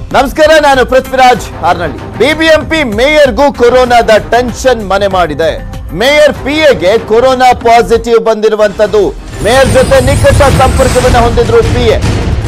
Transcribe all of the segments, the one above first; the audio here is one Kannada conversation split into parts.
ನಮಸ್ಕಾರ ನಾನು ಪೃಥ್ವಿರಾಜ್ ಹಾರ್ನಳ್ಳಿ ಬಿಬಿಎಂಪಿ ಮೇಯರ್ಗೂ ಕೊರೋನಾದ ಟೆನ್ಷನ್ ಮನೆ ಮಾಡಿದೆ ಮೇಯರ್ ಪಿಎಗೆ ಕೊರೋನಾ ಪಾಸಿಟಿವ್ ಬಂದಿರುವಂತದ್ದು ಮೇಯರ್ ಜೊತೆ ನಿಕಟ ಸಂಪರ್ಕವನ್ನು ಹೊಂದಿದ್ರು ಪಿಎ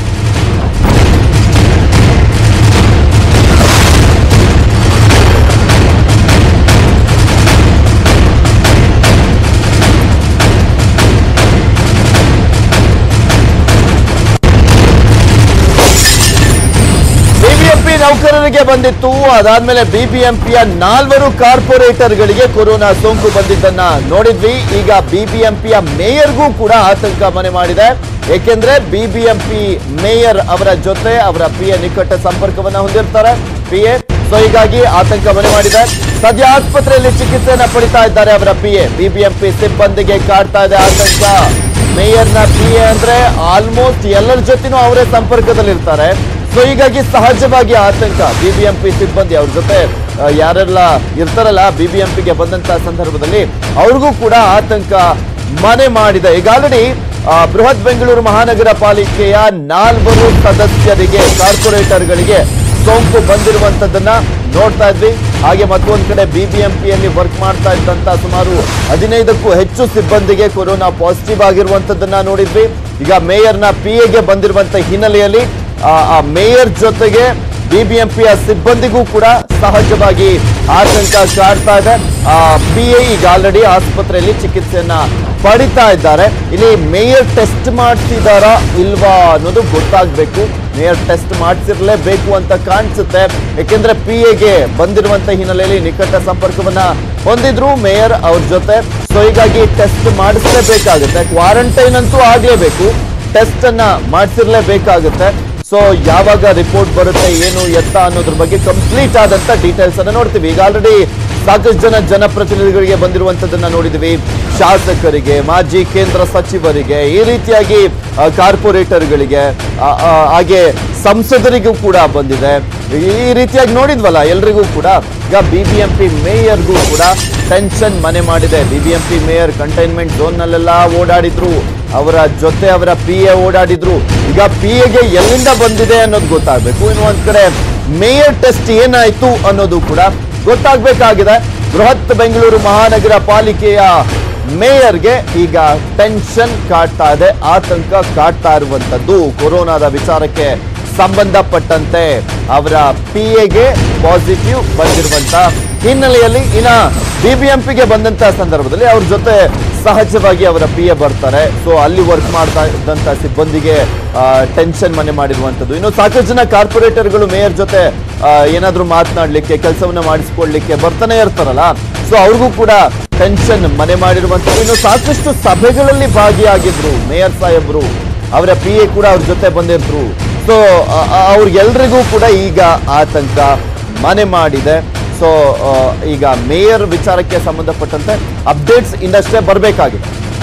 ಬಿಬಿಎಂಪಿ ನೌಕರರಿಗೆ ಬಂದಿತ್ತು ಅದಾದ್ಮೇಲೆ ಬಿಬಿಎಂಪಿಯ ನಾಲ್ವರು ಕಾರ್ಪೊರೇಟರ್ಗಳಿಗೆ ಕೊರೋನಾ ಸೋಂಕು ಬಂದಿದ್ದನ್ನ ನೋಡಿದ್ವಿ ಈಗ ಬಿಬಿಎಂಪಿಯ ಮೇಯರ್ಗೂ ಕೂಡ ಆತಂಕ ಮನೆ ಮಾಡಿದೆ ಏಕೆಂದ್ರೆ ಬಿಬಿಎಂಪಿ ಮೇಯರ್ ಅವರ ಜೊತೆ ಅವರ ಪಿಎ ನಿಕಟ ಸಂಪರ್ಕವನ್ನ ಹೊಂದಿರ್ತಾರೆ ಪಿಎ ಸೊ ಹೀಗಾಗಿ ಆತಂಕ ಮನೆ ಮಾಡಿದೆ ಸದ್ಯ ಆಸ್ಪತ್ರೆಯಲ್ಲಿ ಚಿಕಿತ್ಸೆಯನ್ನ ಪಡಿತಾ ಇದ್ದಾರೆ ಅವರ ಪಿಎ ಬಿಬಿಎಂಪಿ ಸಿಬ್ಬಂದಿಗೆ ಕಾಡ್ತಾ ಇದೆ ಆತಂಕ ಮೇಯರ್ನ ಪಿಎ ಅಂದ್ರೆ ಆಲ್ಮೋಸ್ಟ್ ಎಲ್ಲರ ಜೊತೆನೂ ಅವರೇ ಸಂಪರ್ಕದಲ್ಲಿರ್ತಾರೆ ಸೊ ಹೀಗಾಗಿ ಸಹಜವಾಗಿ ಆತಂಕ ಬಿಬಿಎಂಪಿ ಸಿಬ್ಬಂದಿ ಅವ್ರ ಜೊತೆ ಆ, ಯಾರೆಲ್ಲ ಇರ್ತಾರಲ್ಲ ಬಿಬಿಎಂಪಿಗೆ ಬಂದಂತ ಸಂದರ್ಭದಲ್ಲಿ ಅವ್ರಿಗೂ ಕೂಡ ಆತಂಕ ಮನೆ ಮಾಡಿದೆ ಈಗ ಆಲ್ರೆಡಿ ಬೃಹತ್ ಬೆಂಗಳೂರು ಮಹಾನಗರ ಪಾಲಿಕೆಯ ನಾಲ್ವರು ಸದಸ್ಯರಿಗೆ ಕಾರ್ಪೊರೇಟರ್ಗಳಿಗೆ ಸೋಂಕು ಬಂದಿರುವಂತದ್ದನ್ನ ನೋಡ್ತಾ ಇದ್ವಿ ಹಾಗೆ ಮತ್ತೊಂದ್ ಕಡೆ ಬಿಬಿಎಂಪಿಯಲ್ಲಿ ವರ್ಕ್ ಮಾಡ್ತಾ ಇದ್ದಂತ ಸುಮಾರು ಹದಿನೈದಕ್ಕೂ ಹೆಚ್ಚು ಸಿಬ್ಬಂದಿಗೆ ಕೊರೋನಾ ಪಾಸಿಟಿವ್ ಆಗಿರುವಂತದ್ದನ್ನ ನೋಡಿದ್ವಿ ಈಗ ಮೇಯರ್ನ ಪಿ ಎಗೆ ಬಂದಿರುವಂತ ಹಿನ್ನೆಲೆಯಲ್ಲಿ ಆ ಆ ಮೇಯರ್ ಜೊತೆಗೆ ಬಿಬಿಎಂಪಿಯ ಸಿಬ್ಬಂದಿಗೂ ಕೂಡ ಸಹಜವಾಗಿ ಆತಂಕ ಕಾಡ್ತಾ ಇದೆ ಪಿ ಎ ಈಗ ಆಲ್ರೆಡಿ ಆಸ್ಪತ್ರೆಯಲ್ಲಿ ಚಿಕಿತ್ಸೆಯನ್ನ ಪಡಿತಾ ಇದ್ದಾರೆ ಇಲ್ಲಿ ಮೇಯರ್ ಟೆಸ್ಟ್ ಮಾಡ್ತಿದಾರಾ ಇಲ್ವಾ ಅನ್ನೋದು ಗೊತ್ತಾಗ್ಬೇಕು ಮೇಯರ್ ಟೆಸ್ಟ್ ಮಾಡಿಸಿರ್ಲೇಬೇಕು ಅಂತ ಕಾಣಿಸುತ್ತೆ ಯಾಕೆಂದ್ರೆ ಪಿ ಎಗೆ ಬಂದಿರುವಂತ ಹಿನ್ನೆಲೆಯಲ್ಲಿ ನಿಕಟ ಸಂಪರ್ಕವನ್ನ ಹೊಂದಿದ್ರು ಮೇಯರ್ ಅವ್ರ ಜೊತೆ ಸೊ ಹೀಗಾಗಿ ಟೆಸ್ಟ್ ಮಾಡಿಸಲೇಬೇಕಾಗುತ್ತೆ ಕ್ವಾರಂಟೈನ್ ಅಂತೂ ಆಗ್ಲೇಬೇಕು ಟೆಸ್ಟ್ ಅನ್ನ ಮಾಡಿಸಿರ್ಲೇಬೇಕಾಗುತ್ತೆ ಸೊ ಯಾವಾಗ ರಿಪೋರ್ಟ್ ಬರುತ್ತೆ ಏನು ಎತ್ತ ಅನ್ನೋದ್ರ ಬಗ್ಗೆ ಕಂಪ್ಲೀಟ್ ಆದಂತ ಡೀಟೇಲ್ಸ್ ಅನ್ನ ನೋಡ್ತೀವಿ ಈಗ ಆಲ್ರೆಡಿ ಸಾಕಷ್ಟು ಜನ ಜನಪ್ರತಿನಿಧಿಗಳಿಗೆ ಬಂದಿರುವಂತದನ್ನ ನೋಡಿದ್ವಿ ಶಾಸಕರಿಗೆ ಮಾಜಿ ಕೇಂದ್ರ ಸಚಿವರಿಗೆ ಈ ರೀತಿಯಾಗಿ ಆ, ಕಾರ್ಪೊರೇಟರ್ಗಳಿಗೆ ಆ, ಆ, ಹಾಗೆ ಸಂಸದರಿಗೂ ಕೂಡ ಬಂದಿದೆ ಈ ರೀತಿಯಾಗಿ ನೋಡಿದ್ವಲ್ಲ ಎಲ್ರಿಗೂ ಕೂಡ ಈಗ ಬಿಬಿಎಂಪಿ ಮೇಯರ್ಗೂ ಕೂಡ ಟೆನ್ಷನ್ ಮನೆ ಮಾಡಿದೆ ಬಿಬಿಎಂಪಿ ಮೇಯರ್ ಕಂಟೈನ್ಮೆಂಟ್ ಝೋನ್ ನಲ್ಲೆಲ್ಲ ಓಡಾಡಿದ್ರು ಅವರ ಜೊತೆ ಅವರ ಪಿ ಎ ಓಡಾಡಿದ್ರು ಈಗ ಪಿ ಎಗೆ ಎಲ್ಲಿಂದ ಬಂದಿದೆ ಅನ್ನೋದು ಗೊತ್ತಾಗ್ಬೇಕು ಇನ್ನು ಒಂದ್ ಕಡೆ ಮೇಯರ್ ಟೆಸ್ಟ್ ಏನಾಯ್ತು ಅನ್ನೋದು ಕೂಡ ಗೊತ್ತಾಗ್ಬೇಕಾಗಿದೆ ಬೃಹತ್ ಬೆಂಗಳೂರು ಮಹಾನಗರ ಪಾಲಿಕೆಯ ಮೇಯರ್ಗೆ ಈಗ ಟೆನ್ಷನ್ ಕಾಡ್ತಾ ಇದೆ ಆತಂಕ ಕಾಡ್ತಾ ಇರುವಂತದ್ದು ಕೊರೋನಾದ ವಿಚಾರಕ್ಕೆ ಸಂಬಂಧಪಟ್ಟಂತೆ ಅವರ ಪಿ ಎಗೆ ಪಾಸಿಟಿವ್ ಬಂದಿರುವಂತ ಹಿನ್ನೆಲೆಯಲ್ಲಿ ಇನ್ನ ಬಿಬಿಎಂಪಿಗೆ ಬಂದಂತ ಸಂದರ್ಭದಲ್ಲಿ ಅವ್ರ ಜೊತೆ ಸಹಜವಾಗಿ ಅವರ ಪಿ ಎ ಬರ್ತಾರೆ ಸೊ ಅಲ್ಲಿ ವರ್ಕ್ ಮಾಡ್ತಾ ಇದ್ದಂತ ಸಿಬ್ಬಂದಿಗೆ ಟೆನ್ಷನ್ ಮನೆ ಮಾಡಿರುವಂತದ್ದು ಇನ್ನು ಸಾಕಷ್ಟು ಜನ ಕಾರ್ಪೊರೇಟರ್ಗಳು ಮೇಯರ್ ಜೊತೆ ಆ, ಏನಾದ್ರೂ ಮಾತನಾಡ್ಲಿಕ್ಕೆ ಕೆಲಸವನ್ನ ಮಾಡಿಸ್ಕೊಳ್ಲಿಕ್ಕೆ ಬರ್ತಾನೆ ಇರ್ತಾರಲ್ಲ ಸೊ ಅವ್ರಿಗೂ ಕೂಡ ಟೆನ್ಷನ್ ಮನೆ ಮಾಡಿರುವಂತದ್ದು ಇನ್ನು ಸಾಕಷ್ಟು ಸಭೆಗಳಲ್ಲಿ ಭಾಗಿಯಾಗಿದ್ರು ಮೇಯರ್ ಸಾಹೇಬ್ರು ಅವರ ಪಿ ಎ ಕೂಡ ಅವ್ರ ಜೊತೆ ಬಂದಿದ್ರು ಸೊ ಅವ್ರಿಗೆಲ್ರಿಗೂ ಕೂಡ ಈಗ ಆತಂಕ ಮನೆ ಮಾಡಿದೆ ಸೊ ಈಗ ಮೇಯರ್ ವಿಚಾರಕ್ಕೆ ಸಂಬಂಧಪಟ್ಟಂತೆ ಅಪ್ಡೇಟ್ಸ್ ಇನ್ನಷ್ಟೇ ಬರಬೇಕಾಗಿದೆ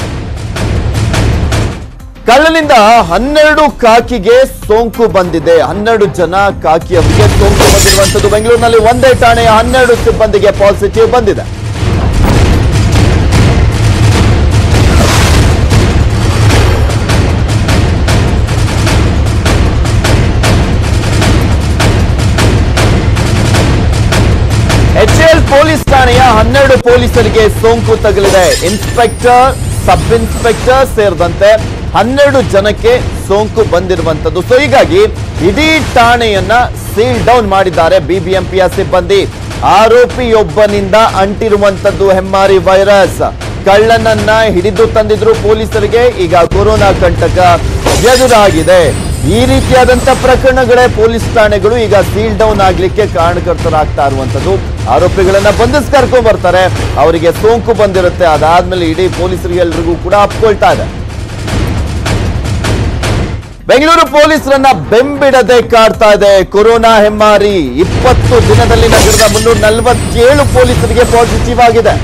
ಕಳ್ಳನಿಂದ ಹನ್ನೆರಡು ಕಾಕಿಗೆ ಸೋಂಕು ಬಂದಿದೆ ಹನ್ನೆರಡು ಜನ ಕಾಕಿಯವರಿಗೆ ಸೋಂಕು ಬಂದಿರುವಂತದ್ದು ಬೆಂಗಳೂರಿನಲ್ಲಿ ಒಂದೇ ಠಾಣೆಯ ಹನ್ನೆರಡು ಸಿಬ್ಬಂದಿಗೆ ಪಾಸಿಟಿವ್ ಬಂದಿದೆ ಎಚ್ಎಲ್ ಪೊಲೀಸ್ ಠಾಣೆಯ ಹನ್ನೆರಡು ಪೊಲೀಸರಿಗೆ ಸೋಂಕು ತಗುಲಿದೆ ಇನ್ಸ್ಪೆಕ್ಟರ್ ಸಬ್ ಇನ್ಸ್ಪೆಕ್ಟರ್ ಸೇರಿದಂತೆ ಹನ್ನೆರಡು ಜನಕ್ಕೆ ಸೋಂಕು ಬಂದಿರುವಂತದ್ದು ಸೊ ಹೀಗಾಗಿ ಇಡೀ ಠಾಣೆಯನ್ನ ಸೀಲ್ ಡೌನ್ ಮಾಡಿದ್ದಾರೆ ಬಿಬಿಎಂಪಿಯ ಸಿಬ್ಬಂದಿ ಆರೋಪಿಯೊಬ್ಬನಿಂದ ಅಂಟಿರುವಂತದ್ದು ಹೆಮ್ಮಾರಿ ವೈರಸ್ ಕಳ್ಳನನ್ನ ಹಿಡಿದು ತಂದಿದ್ರು ಪೊಲೀಸರಿಗೆ ಈಗ ಕೊರೋನಾ ಕಂಟಕ ಎದುರಾಗಿದೆ ಈ ರೀತಿಯಾದಂತ ಪ್ರಕರಣಗಳೇ ಪೊಲೀಸ್ ಠಾಣೆಗಳು ಈಗ ಸೀಲ್ ಡೌನ್ ಆಗ್ಲಿಕ್ಕೆ ಕಾರಣಕರ್ತರಾಗ್ತಾ ಇರುವಂತದ್ದು ಆರೋಪಿಗಳನ್ನ ಬಂಧಿಸ್ ಕರ್ಕೊಂಡ್ ಬರ್ತಾರೆ ಅವರಿಗೆ ಸೋಂಕು ಬಂದಿರುತ್ತೆ ಅದಾದ್ಮೇಲೆ ಇಡೀ ಪೊಲೀಸರಿಗೆ ಎಲ್ರಿಗೂ ಕೂಡ ಅಪ್ಕೊಳ್ತಾ ಇದೆ ಬೆಂಗಳೂರು ಪೊಲೀಸರನ್ನ ಬೆಂಬಿಡದೆ ಕಾಡ್ತಾ ಇದೆ ಕೊರೋನಾ ಹೆಮ್ಮಾರಿ ಇಪ್ಪತ್ತು ದಿನದಲ್ಲಿ ನಗರದ ಮುನ್ನೂರ ನಲವತ್ತೇಳು ಪೊಲೀಸರಿಗೆ ಪಾಸಿಟಿವ್ ಆಗಿದೆ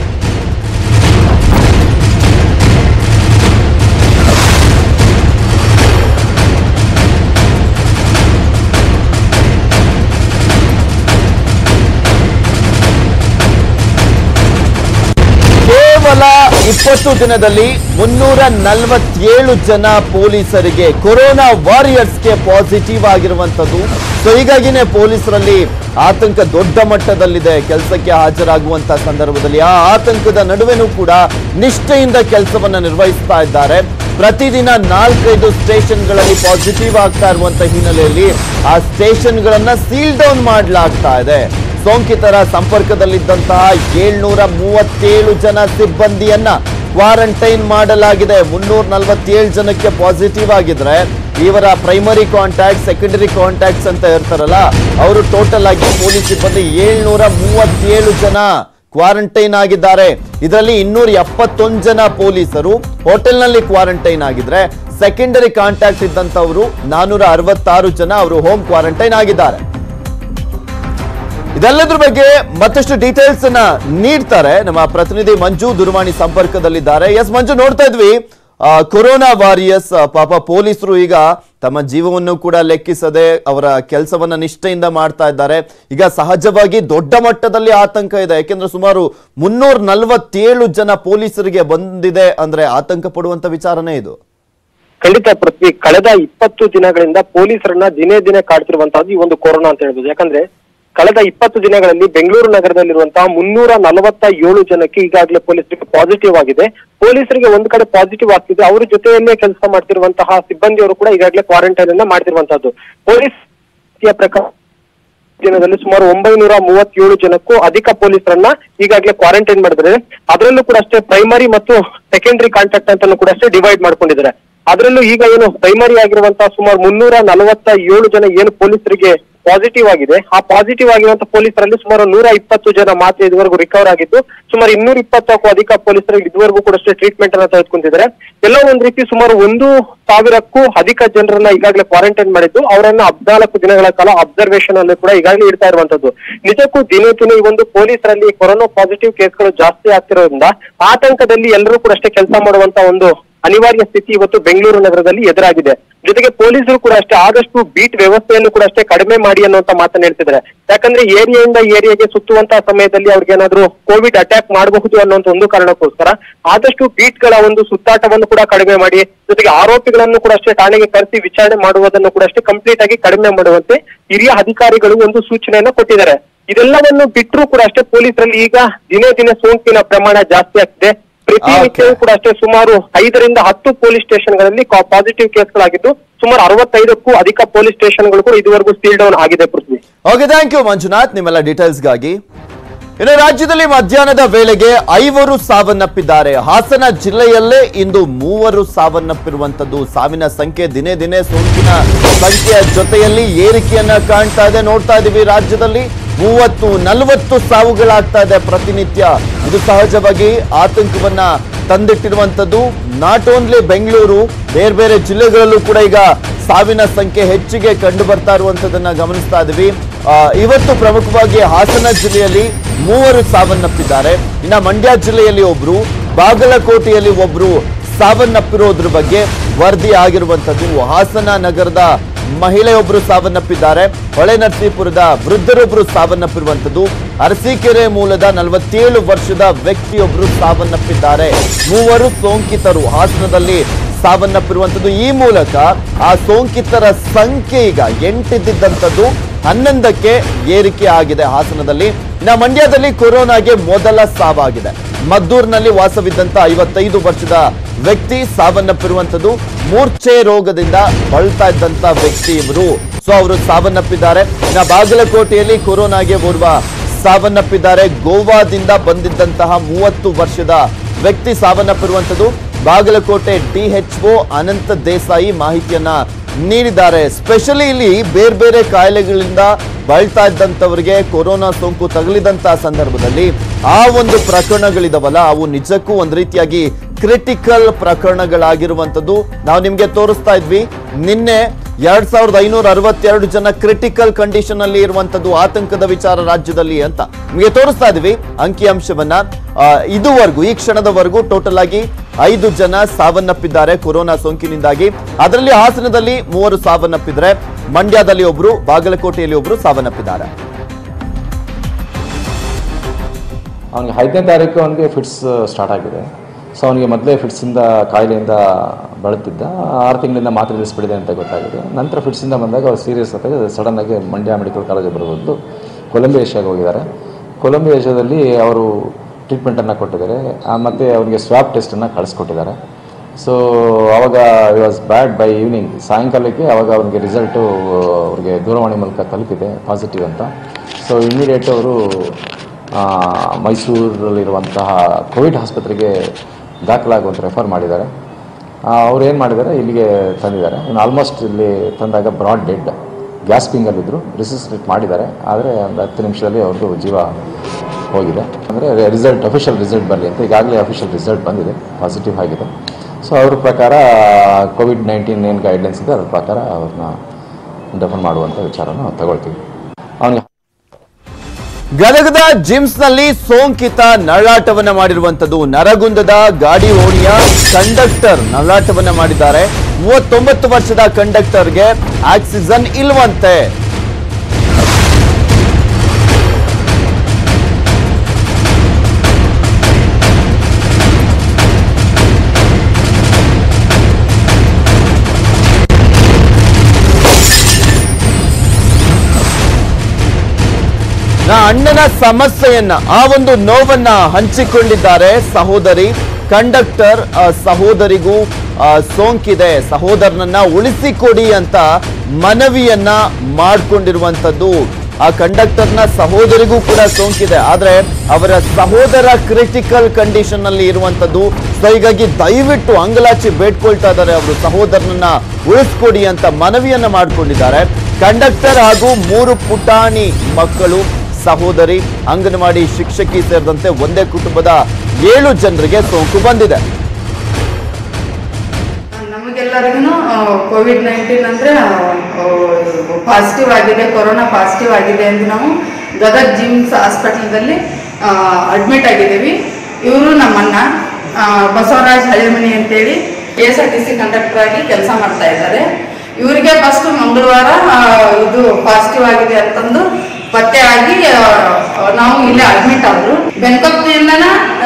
ಕೇವಲ ಇಪ್ಪತ್ತು ದಿನದಲ್ಲಿ ಮುನ್ನೂರ ನಲವತ್ತೇಳು ಜನ ಪೊಲೀಸರಿಗೆ ಕೊರೋನಾ ವಾರಿಯರ್ಸ್ಗೆ ಪಾಸಿಟಿವ್ ಆಗಿರುವಂತದ್ದು ಸೊ ಹೀಗಾಗಿನೇ ಪೊಲೀಸರಲ್ಲಿ ಆತಂಕ ದೊಡ್ಡ ಮಟ್ಟದಲ್ಲಿದೆ ಕೆಲಸಕ್ಕೆ ಹಾಜರಾಗುವಂತ ಸಂದರ್ಭದಲ್ಲಿ ಆ ಆತಂಕದ ನಡುವೆನೂ ಕೂಡ ನಿಷ್ಠೆಯಿಂದ ಕೆಲಸವನ್ನ ನಿರ್ವಹಿಸ್ತಾ ಇದ್ದಾರೆ ಪ್ರತಿದಿನ ನಾಲ್ಕೈದು ಸ್ಟೇಷನ್ಗಳಲ್ಲಿ ಪಾಸಿಟಿವ್ ಆಗ್ತಾ ಇರುವಂತ ಹಿನ್ನೆಲೆಯಲ್ಲಿ ಆ ಸ್ಟೇಷನ್ಗಳನ್ನ ಸೀಲ್ ಡೌನ್ ಮಾಡಲಾಗ್ತಾ ಇದೆ ಸೋಂಕಿತರ ಸಂಪರ್ಕದಲ್ಲಿದ್ದಂತಹ ಏಳ್ನೂರ ಮೂವತ್ತೇಳು ಜನ ಸಿಬ್ಬಂದಿಯನ್ನ ಕ್ವಾರಂಟೈನ್ ಮಾಡಲಾಗಿದೆ ಮುನ್ನೂರ ನಲವತ್ತೇಳು ಜನಕ್ಕೆ ಪಾಸಿಟಿವ್ ಆಗಿದ್ರೆ ಇವರ ಪ್ರೈಮರಿ ಕಾಂಟ್ಯಾಕ್ಟ್ ಸೆಕೆಂಡರಿ ಕಾಂಟ್ಯಾಕ್ಟ್ಸ್ ಅಂತ ಇರ್ತಾರಲ್ಲ ಅವರು ಟೋಟಲ್ ಆಗಿ ಪೊಲೀಸ್ ಸಿಬ್ಬಂದಿ ಏಳ್ನೂರ ಮೂವತ್ತೇಳು ಜನ ಕ್ವಾರಂಟೈನ್ ಆಗಿದ್ದಾರೆ ಇದರಲ್ಲಿ ಇನ್ನೂರ ಎಪ್ಪತ್ತೊಂದು ಜನ ಪೊಲೀಸರು ಹೋಟೆಲ್ನಲ್ಲಿ ಕ್ವಾರಂಟೈನ್ ಆಗಿದ್ರೆ ಸೆಕೆಂಡರಿ ಕಾಂಟ್ಯಾಕ್ಟ್ ಇದ್ದಂತವರು ನಾನೂರ ಅರವತ್ತಾರು ಜನ ಅವರು ಹೋಮ್ ಕ್ವಾರಂಟೈನ್ ಆಗಿದ್ದಾರೆ ಇದೆಲ್ಲದ್ರ ಬಗ್ಗೆ ಮತ್ತಷ್ಟು ಡೀಟೇಲ್ಸ್ ಅನ್ನ ನೀಡ್ತಾರೆ ನಮ್ಮ ಪ್ರತಿನಿಧಿ ಮಂಜು ದೂರವಾಣಿ ಸಂಪರ್ಕದಲ್ಲಿದ್ದಾರೆ ಎಸ್ ಮಂಜು ನೋಡ್ತಾ ಇದ್ವಿ ಆ, ಕೊರೋನಾ ವಾರಿಯರ್ಸ್ ಆ, ಪಾಪ ಪೊಲೀಸರು ಈಗ ತಮ್ಮ ಜೀವವನ್ನು ಕೂಡ ಲೆಕ್ಕಿಸದೆ ಅವರ ಕೆಲಸವನ್ನ ನಿಷ್ಠೆಯಿಂದ ಮಾಡ್ತಾ ಇದ್ದಾರೆ ಈಗ ಸಹಜವಾಗಿ ದೊಡ್ಡ ಮಟ್ಟದಲ್ಲಿ ಆತಂಕ ಇದೆ ಯಾಕೆಂದ್ರೆ ಸುಮಾರು ಮುನ್ನೂರ ನಲವತ್ತೇಳು ಜನ ಪೊಲೀಸರಿಗೆ ಬಂದಿದೆ ಅಂದ್ರೆ ಆತಂಕ ಪಡುವಂತ ವಿಚಾರನೇ ಇದು ಖಂಡಿತ ಪೃಥ್ವಿ ಕಳೆದ ಇಪ್ಪತ್ತು ದಿನಗಳಿಂದ ಪೊಲೀಸರನ್ನ ದಿನೇ ದಿನೇ ಕಾಡ್ತಿರುವಂತಹದ್ದು ಈ ಒಂದು ಕೊರೋನಾ ಅಂತ ಹೇಳ್ಬೋದು ಯಾಕಂದ್ರೆ ಕಳೆದ ಇಪ್ಪತ್ತು ದಿನಗಳಲ್ಲಿ ಬೆಂಗಳೂರು ನಗರದಲ್ಲಿರುವಂತಹ ಮುನ್ನೂರ ನಲವತ್ತ ಏಳು ಜನಕ್ಕೆ ಈಗಾಗಲೇ ಪೊಲೀಸರಿಗೆ ಪಾಸಿಟಿವ್ ಆಗಿದೆ ಪೊಲೀಸರಿಗೆ ಒಂದ್ ಕಡೆ ಪಾಸಿಟಿವ್ ಆಗ್ತಿದೆ ಅವ್ರ ಜೊತೆಯಲ್ಲೇ ಕೆಲಸ ಮಾಡ್ತಿರುವಂತಹ ಸಿಬ್ಬಂದಿಯವರು ಕೂಡ ಈಗಾಗಲೇ ಕ್ವಾರಂಟೈನ್ ಅನ್ನ ಮಾಡ್ತಿರುವಂತಹದ್ದು ಪೊಲೀಸ್ ಇಲಾಖೆಯ ಪ್ರಕಾರ ದಿನದಲ್ಲಿ ಸುಮಾರು ಒಂಬೈನೂರ ಮೂವತ್ತೇಳು ಜನಕ್ಕೂ ಅಧಿಕ ಪೊಲೀಸರನ್ನ ಈಗಾಗಲೇ ಕ್ವಾರಂಟೈನ್ ಮಾಡಿದ್ದಾರೆ ಅದರಲ್ಲೂ ಕೂಡ ಅಷ್ಟೇ ಪ್ರೈಮರಿ ಮತ್ತು ಸೆಕೆಂಡರಿ ಕಾಂಟ್ಯಾಕ್ಟ್ ಅಂತಾನು ಕೂಡ ಅಷ್ಟೇ ಡಿವೈಡ್ ಮಾಡ್ಕೊಂಡಿದ್ದಾರೆ ಅದರಲ್ಲೂ ಈಗ ಏನು ಪ್ರೈಮರಿ ಆಗಿರುವಂತಹ ಸುಮಾರು ಮುನ್ನೂರ ನಲವತ್ತ ಏಳು ಜನ ಏನು ಪೊಲೀಸರಿಗೆ ಪಾಸಿಟಿವ್ ಆಗಿದೆ ಆ ಪಾಸಿಟಿವ್ ಆಗಿರುವಂತಹ ಪೊಲೀಸರಲ್ಲಿ ಸುಮಾರು ನೂರ ಇಪ್ಪತ್ತು ಜನ ಮಾತ್ರ ಇದುವರೆಗೂ ರಿಕವರ್ ಆಗಿದ್ದು ಸುಮಾರು ಇನ್ನೂರ ಇಪ್ಪತ್ತಕ್ಕೂ ಅಧಿಕ ಪೊಲೀಸರಿಗೆ ಇದುವರೆಗೂ ಕೂಡ ಅಷ್ಟೇ ಟ್ರೀಟ್ಮೆಂಟ್ ಅನ್ನ ತೆಗೆದುಕೊಂಡಿದ್ದಾರೆ ಎಲ್ಲ ಒಂದ್ ರೀತಿ ಸುಮಾರು ಒಂದು ಸಾವಿರಕ್ಕೂ ಅಧಿಕ ಜನರನ್ನ ಈಗಾಗಲೇ ಕ್ವಾರಂಟೈನ್ ಮಾಡಿದ್ದು ಅವರನ್ನ ಹದ್ನಾಲ್ಕು ದಿನಗಳ ಕಾಲ ಅಬ್ಸರ್ವೇಷನ್ ಅಲ್ಲಿ ಕೂಡ ಈಗಾಗಲೇ ಇಡ್ತಾ ಇರುವಂತದ್ದು ನಿಜಕ್ಕೂ ದಿನೇ ದಿನೇ ಈ ಒಂದು ಪೊಲೀಸರಲ್ಲಿ ಕೊರೋನಾ ಪಾಸಿಟಿವ್ ಕೇಸ್ಗಳು ಜಾಸ್ತಿ ಆಗ್ತಿರೋದ್ರಿಂದ ಆತಂಕದಲ್ಲಿ ಎಲ್ಲರೂ ಕೂಡ ಅಷ್ಟೇ ಕೆಲಸ ಮಾಡುವಂತ ಒಂದು ಅನಿವಾರ್ಯ ಸ್ಥಿತಿ ಇವತ್ತು ಬೆಂಗಳೂರು ನಗರದಲ್ಲಿ ಎದುರಾಗಿದೆ ಜೊತೆಗೆ ಪೊಲೀಸರು ಕೂಡ ಅಷ್ಟೇ ಆದಷ್ಟು ಬೀಟ್ ವ್ಯವಸ್ಥೆಯನ್ನು ಕೂಡ ಅಷ್ಟೇ ಕಡಿಮೆ ಮಾಡಿ ಅನ್ನುವಂತ ಮಾತನ್ನ ಹೇಳ್ತಿದ್ದಾರೆ ಯಾಕಂದ್ರೆ ಏರಿಯಾದಿಂದ ಏರಿಯಾಗೆ ಸುತ್ತುವಂತಹ ಸಮಯದಲ್ಲಿ ಅವ್ರಿಗೆ ಏನಾದ್ರು ಕೋವಿಡ್ ಅಟ್ಯಾಕ್ ಮಾಡಬಹುದು ಅನ್ನುವಂತ ಒಂದು ಕಾರಣಕ್ಕೋಸ್ಕರ ಆದಷ್ಟು ಬೀಟ್ ಗಳ ಒಂದು ಸುತ್ತಾಟವನ್ನು ಕೂಡ ಕಡಿಮೆ ಮಾಡಿ ಜೊತೆಗೆ ಆರೋಪಿಗಳನ್ನು ಕೂಡ ಅಷ್ಟೇ ಠಾಣೆಗೆ ಕರೆಸಿ ವಿಚಾರಣೆ ಮಾಡುವುದನ್ನು ಕೂಡ ಅಷ್ಟೇ ಕಂಪ್ಲೀಟ್ ಆಗಿ ಕಡಿಮೆ ಮಾಡುವಂತೆ ಹಿರಿಯ ಅಧಿಕಾರಿಗಳು ಒಂದು ಸೂಚನೆಯನ್ನು ಕೊಟ್ಟಿದ್ದಾರೆ ಇದೆಲ್ಲವನ್ನು ಬಿಟ್ಟರೂ ಕೂಡ ಅಷ್ಟೇ ಪೊಲೀಸರಲ್ಲಿ ಈಗ ದಿನೇ ದಿನೇ ಸೋಂಕಿನ ಪ್ರಮಾಣ ಜಾಸ್ತಿ ಆಗ್ತಿದೆ ಪ್ರತಿನಿತ್ಯವೂ ಕೂಡ ಅಷ್ಟೇ ಸುಮಾರು ಐದರಿಂದ ಹತ್ತು ಪೊಲೀಸ್ ಸ್ಟೇಷನ್ಗಳಲ್ಲಿ ಪಾಸಿಟಿವ್ ಕೇಸ್ಗಳಾಗಿದ್ದು ಸುಮಾರು ಅರವತ್ತೈದಕ್ಕೂ ಅಧಿಕ ಪೊಲೀಸ್ ಸ್ಟೇಷನ್ಗಳು ಕೂಡ ಇದುವರೆಗೂ ಸೀಲ್ ಡೌನ್ ಆಗಿದೆ Prithvi okay thank you Manjunath ನಿಮ್ಮೆಲ್ಲ ಡೀಟೇಲ್ಸ್ಗಾಗಿ ಇನ್ನು ರಾಜ್ಯದಲ್ಲಿ ಮಧ್ಯಾಹ್ನದ ವೇಳೆಗೆ ಐವರು ಸಾವನ್ನಪ್ಪಿದ್ದಾರೆ ಹಾಸನ ಜಿಲ್ಲೆಯಲ್ಲೇ ಇಂದು ಮೂವರು ಸಾವನ್ನಪ್ಪಿರುವಂತದ್ದು ಸಾವಿನ ಸಂಖ್ಯೆ ದಿನೇ ದಿನೇ ಸೋಂಕಿನ ಸಂಖ್ಯೆಯ ಜೊತೆಯಲ್ಲಿ ಏರಿಕೆಯನ್ನ ಕಾಣ್ತಾ ಇದೆ ನೋಡ್ತಾ ಇದೀವಿ ರಾಜ್ಯದಲ್ಲಿ ಮೂವತ್ತು ನಲವತ್ತು ಸಾವುಗಳಾಗ್ತಾ ಇದೆ ಪ್ರತಿನಿತ್ಯ ಇದು ಸಹಜವಾಗಿ ಆತಂಕವನ್ನ ತಂದಿಟ್ಟಿರುವಂತದ್ದು ನಾಟ್ ಓನ್ಲಿ ಬೆಂಗಳೂರು ಬೇರೆ ಬೇರೆ ಜಿಲ್ಲೆಗಳಲ್ಲೂ ಕೂಡ ಈಗ ಸಾವಿನ ಸಂಖ್ಯೆ ಹೆಚ್ಚಿಗೆ ಕಂಡು ಬರ್ತಾ ಇರುವಂತದನ್ನ ಗಮನಿಸ್ತಾ ಇದೀವಿ ಆ, ಇವತ್ತು ಪ್ರಮುಖವಾಗಿ ಹಾಸನ ಜಿಲ್ಲೆಯಲ್ಲಿ ಮೂವರು ಸಾವನ್ನಪ್ಪಿದ್ದಾರೆ ಇನ್ನ ಮಂಡ್ಯ ಜಿಲ್ಲೆಯಲ್ಲಿ ಒಬ್ರು ಬಾಗಲಕೋಟೆಯಲ್ಲಿ ಒಬ್ರು ಸಾವನ್ನಪ್ಪಿರೋದ್ರ ಬಗ್ಗೆ ವರದಿ ಆಗಿರುವಂತದ್ದು ಹಾಸನ ನಗರದ ಮಹಿಳೆಯೊಬ್ಬರು ಸಾವನ್ನಪ್ಪಿದ್ದಾರೆ ಹೊಳೆನರಸೀಪುರದ ವೃದ್ಧರೊಬ್ಬರು ಸಾವನ್ನಪ್ಪಿರುವಂತದ್ದು ಅರಸೀಕೆರೆ ಮೂಲದ ನಲವತ್ತೇಳು ವರ್ಷದ ವ್ಯಕ್ತಿಯೊಬ್ಬರು ಸಾವನ್ನಪ್ಪಿದ್ದಾರೆ ಮೂವರು ಸೋಂಕಿತರು ಹಾಸನದಲ್ಲಿ ಸಾವನ್ನಪ್ಪಿರುವಂತದ್ದು ಈ ಮೂಲಕ ಆ ಸೋಂಕಿತರ ಸಂಖ್ಯೆ ಈಗ ಎಂಟಿದ್ದಂಥದ್ದು ಹನ್ನೊಂದಕ್ಕೆ ಏರಿಕೆ ಆಗಿದೆ ಹಾಸನದಲ್ಲಿ ಇನ್ನು ಮಂಡ್ಯದಲ್ಲಿ ಕೊರೋನಾಗೆ ಮೊದಲ ಸಾವಾಗಿದೆ ಮದ್ದೂರಿನಲ್ಲಿ ವಾಸವಿದ್ದಂತ ಐವತ್ತೈದು ವರ್ಷದ ವ್ಯಕ್ತಿ ಸಾವನ್ನಪ್ಪಿರುವಂತದ್ದು ಮೂರ್ಛೆ ರೋಗದಿಂದ ಬಳಲ್ತಾ ಇದ್ದಂತ ವ್ಯಕ್ತಿ ಇವರು ಸೊ ಅವರು ಸಾವನ್ನಪ್ಪಿದ್ದಾರೆ ಇನ್ನು ಬಾಗಲಕೋಟೆಯಲ್ಲಿ ಕೊರೋನಾಗೆ ಓರ್ವ ಸಾವನ್ನಪ್ಪಿದ್ದಾರೆ ಗೋವಾದಿಂದ ಬಂದಿದ್ದಂತಹ ಮೂವತ್ತು ವರ್ಷದ ವ್ಯಕ್ತಿ ಸಾವನ್ನಪ್ಪಿರುವಂತದ್ದು ಬಾಗಲಕೋಟೆ ಡಿಎಚ್ಒ ಅನಂತ ದೇಸಾಯಿ ಮಾಹಿತಿಯನ್ನ ನೀಡಿದ್ದಾರೆ ಸ್ಪೆಷಲಿ ಇಲ್ಲಿ ಬೇರೆ ಬೇರೆ ಕಾಯಿಲೆಗಳಿಂದ ಬಳಲ್ತಾ ಇದ್ದಂಥವರಿಗೆ ಕೊರೋನಾ ಸೋಂಕು ತಗುಲಿದಂತ ಸಂದರ್ಭದಲ್ಲಿ ಆ ಒಂದು ಪ್ರಕರಣಗಳಿದಾವಲ್ಲ ಅವು ನಿಜಕ್ಕೂ ಒಂದು ರೀತಿಯಾಗಿ ಕ್ರಿಟಿಕಲ್ ಪ್ರಕರಣಗಳಾಗಿರುವಂಥದ್ದು ನಾವು ನಿಮ್ಗೆ ತೋರಿಸ್ತಾ ಇದ್ವಿ ನಿನ್ನೆ ಎರಡ್ ಸಾವಿರದ ಐನೂರ ಅರವತ್ತೆರಡು ಜನ ಕ್ರಿಟಿಕಲ್ ಕಂಡೀಷನ್ ಅಲ್ಲಿ ಇರುವಂತದ್ದು ಆತಂಕದ ವಿಚಾರ ರಾಜ್ಯದಲ್ಲಿ ಅಂತ ನಿಮಗೆ ತೋರಿಸ್ತಾ ಇದೀವಿ ಅಂಕಿಅಂಶವನ್ನ ಆ, ಇದುವರೆಗೂ ಈ ಕ್ಷಣದವರೆಗೂ ಟೋಟಲ್ ಆಗಿ ಐದು ಜನ ಸಾವನ್ನಪ್ಪಿದ್ದಾರೆ ಕೊರೋನಾ ಸೋಂಕಿನಿಂದಾಗಿ ಅದರಲ್ಲಿ ಹಾಸನದಲ್ಲಿ ಮೂವರು ಸಾವನ್ನಪ್ಪಿದ್ರೆ ಮಂಡ್ಯದಲ್ಲಿ ಒಬ್ರು ಬಾಗಲಕೋಟೆಯಲ್ಲಿ ಒಬ್ರು ಸಾವನ್ನಪ್ಪಿದ್ದಾರೆ ಅವ್ನಿಗೆ ಐದನೇ ತಾರೀಕು ಅವನಿಗೆ ಫಿಟ್ಸ್ ಸ್ಟಾರ್ಟ್ ಆಗಿದೆ ಸೊ ಅವನಿಗೆ ಮೊದಲೇ ಫಿಟ್ಸಿಂದ ಕಾಯಿಲೆಯಿಂದ ಬಳಲ್ತಿದ್ದ ಆರು ತಿಂಗಳಿಂದ ಮಾತ್ರೆ ನಿಲ್ಲಿಸ್ಬಿಟ್ಟಿದೆ ಅಂತ ಗೊತ್ತಾಗಿದೆ ನಂತರ ಫಿಟ್ಸಿಂದ ಬಂದಾಗ ಅವ್ರು ಸೀರಿಯಸ್ ಆದಾಗ ಸಡನ್ನಾಗಿ ಮಂಡ್ಯ ಮೆಡಿಕಲ್ ಕಾಲೇಜಿಗೆ ಬರಬಂದು ಕೊಲಂಬಿಯಾ ಏಷ್ಯಾಗೆ ಹೋಗಿದ್ದಾರೆ ಕೊಲಂಬಿಯಾ ಏಷ್ಯಾದಲ್ಲಿ ಅವರು ಟ್ರೀಟ್ಮೆಂಟನ್ನು ಕೊಟ್ಟಿದ್ದಾರೆ ಆ, ಮತ್ತು ಅವರಿಗೆ ಸ್ವಾಬ್ ಟೆಸ್ಟನ್ನು ಕಳಿಸ್ಕೊಟ್ಟಿದ್ದಾರೆ ಸೊ ಅವಾಗ it was bad by evening ಸಾಯಂಕಾಲಕ್ಕೆ ಅವಾಗ ಅವ್ರಿಗೆ ರಿಸಲ್ಟು ಅವ್ರಿಗೆ ದೂರವಾಣಿ ಮೂಲಕ ತಲುಪಿದೆ ಪಾಸಿಟಿವ್ ಅಂತ ಸೊ ಇಮಿಡಿಯೇಟ್ ಅವರು ಆ, ಮೈಸೂರಲ್ಲಿರುವಂತಹ ಕೋವಿಡ್ ಆಸ್ಪತ್ರೆಗೆ ದಾಖಲಾಗುವಂತ ರೆಫರ್ ಮಾಡಿದ್ದಾರೆ ಅವ್ರು ಏನು ಮಾಡಿದ್ದಾರೆ ಇಲ್ಲಿಗೆ ತಂದಿದ್ದಾರೆ ಇನ್ನು ಆಲ್ಮೋಸ್ಟ್ ಇಲ್ಲಿ ತಂದಾಗ ಬ್ರಾಡ್ ಡೆಡ್ ಗ್ಯಾಸ್ಪಿಂಗಲ್ಲಿದ್ದರು ರಿಸಿಸ್ಟೇಟ್ ಮಾಡಿದ್ದಾರೆ ಆದರೆ ಒಂದು ಹತ್ತು ನಿಮಿಷದಲ್ಲಿ ಅವ್ರದ್ದು ಜೀವ ಹೋಗಿದೆ ಅಂದರೆ ರಿಸಲ್ಟ್ ಅಫಿಷಿಯಲ್ ರಿಸಲ್ಟ್ ಬರಲಿ ಅಂತ ಈಗಾಗಲೇ ಅಫಿಷಿಯಲ್ ರಿಸಲ್ಟ್ ಬಂದಿದೆ ಪಾಸಿಟಿವ್ ಆಗಿದೆ ಸೊ ಅವ್ರ ಪ್ರಕಾರ ಕೋವಿಡ್ ನೈನ್ಟೀನ್ ಏನು ಗೈಡ್ಲೈನ್ಸ್ ಇದೆ ಅದ್ರ ಪ್ರಕಾರ ಅವ್ರನ್ನ ಡೆಫನ್ ಮಾಡುವಂಥ ವಿಚಾರನ ನಾವು ತಗೊಳ್ತೀವಿ ಅವನಿಗೆ ಗದಗದ ಜಿಮ್ಸ್ ನಲ್ಲಿ ಸೋಂಕಿತ ನರಳಾಟವನ್ನ ಮಾಡಿರುವಂತದ್ದು ನರಗುಂದದ ಗಾಡಿ ಓಣಿಯ ಕಂಡಕ್ಟರ್ ನರಳಾಟವನ್ನ ಮಾಡಿದ್ದಾರೆ ಮೂವತ್ತೊಂಬತ್ತು ವರ್ಷದ ಕಂಡಕ್ಟರ್ಗೆ ಆಕ್ಸಿಜನ್ ಇಲ್ವಂತೆ ನಾ ಅಣ್ಣನ ಸಮಸ್ಯೆಯನ್ನ ಆ ಒಂದು ನೋವನ್ನ ಹಂಚಿಕೊಂಡಿದ್ದಾರೆ ಸಹೋದರಿ ಕಂಡಕ್ಟರ್ ಆ, ಸಹೋದರಿಗೂ ಆ, ಸೋಂಕಿದೆ ಸಹೋದರನನ್ನ ಉಳಿಸಿಕೊಡಿ ಅಂತ ಮನವಿಯನ್ನ ಮಾಡ್ಕೊಂಡಿರುವಂತದ್ದು ಆ ಕಂಡಕ್ಟರ್ನ ಸಹೋದರಿಗೂ ಕೂಡ ಸೋಂಕಿದೆ ಆದ್ರೆ ಅವರ ಸಹೋದರ ಕ್ರಿಟಿಕಲ್ ಕಂಡೀಷನ್ ಅಲ್ಲಿ ಇರುವಂತದ್ದು ಸೊ ಹೀಗಾಗಿ ದಯವಿಟ್ಟು ಅಂಗಲಾಚಿ ಬೇಡ್ಕೊಳ್ತಾ ಇದ್ದಾರೆ ಅವರು ಸಹೋದರನನ್ನ ಉಳಿಸ್ಕೊಡಿ ಅಂತ ಮನವಿಯನ್ನ ಮಾಡ್ಕೊಂಡಿದ್ದಾರೆ ಕಂಡಕ್ಟರ್ ಹಾಗೂ ಮೂರು ಪುಟಾಣಿ ಮಕ್ಕಳು ಸಹೋದರಿ ಅಂಗನವಾಡಿ ಶಿಕ್ಷಕಿ ಸೇರಿದಂತೆ ಒಂದೇ ಕುಟುಂಬದ ಏಳು ಜನರಿಗೆ ಸೋಂಕು ಬಂದಿದೆ ನಮಗೆಲ್ಲರಿಗೂ ಕೋವಿಡ್ ನೈನ್ಟೀನ್ ಅಂದರೆ ಪಾಸಿಟಿವ್ ಆಗಿದೆ ಕೊರೋನಾ ಪಾಸಿಟಿವ್ ಆಗಿದೆ ಅಂತ ನಾವು ಗದಗ ಜಿಮ್ಸ್ ಹಾಸ್ಪಿಟಲ್ದಲ್ಲಿ ಅಡ್ಮಿಟ್ ಆಗಿದ್ದೀವಿ ಇವರು ನಮ್ಮನ್ನ ಆ, ಬಸವರಾಜ್ ಹಳೆಮನಿ ಅಂತೇಳಿ K S R T C conductor ಆಗಿ ಕೆಲಸ ಮಾಡ್ತಾ ಇದ್ದಾರೆ ಇವರಿಗೆ ಫಸ್ಟ್ ಮಂಗಳವಾರ ಆ, ಇದು ಪಾಸಿಟಿವ್ ಆಗಿದೆ ಅಂತಂದು ಪತ್ತೆ ಆಗಿ ಆ, ನಾವು ಇಲ್ಲೇ ಅಡ್ಮಿಟ್ ಆದ್ರು ಬೆಂಕಪ್ನಿಂದನ